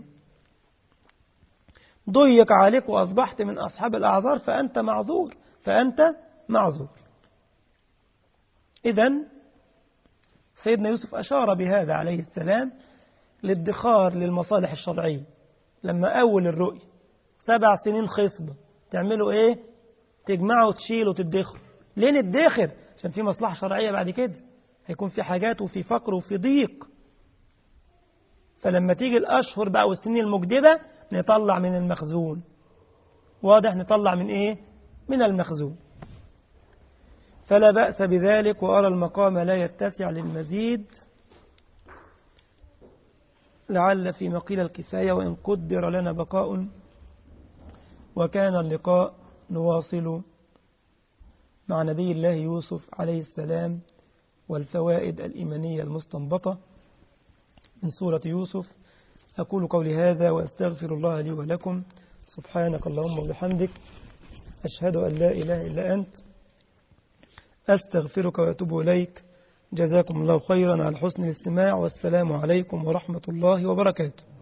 ضيق عليك وأصبحت من أصحاب الأعذار فأنت معذور فأنت معذور إذا سيدنا يوسف أشار بهذا عليه السلام للادخار للمصالح الشرعية لما أول الرؤية سبع سنين خصبة تعملوا إيه تجمعوا وتشيلوا وتدخروا ليه ندخر عشان في مصلحة شرعية بعد كده هيكون في حاجات وفي فقر وفي ضيق فلما تيجي الأشهر بقى والسنين المجددة نطلع من المخزون واضح نطلع من إيه من المخزون فلا بأس بذلك وأرى المقام لا يتسع للمزيد لعل في مقيل الكفاية وإن قدر لنا بقاء وكان اللقاء نواصل مع نبي الله يوسف عليه السلام والفوائد الإيمانية المستنبطة من سورة يوسف أقول قولي هذا وأستغفر الله لي ولكم سبحانك اللهم وبحمدك أشهد أن لا إله إلا أنت أستغفرك وأتوب إليك جزاكم الله خيرا على حسن الاستماع والسلام عليكم ورحمة الله وبركاته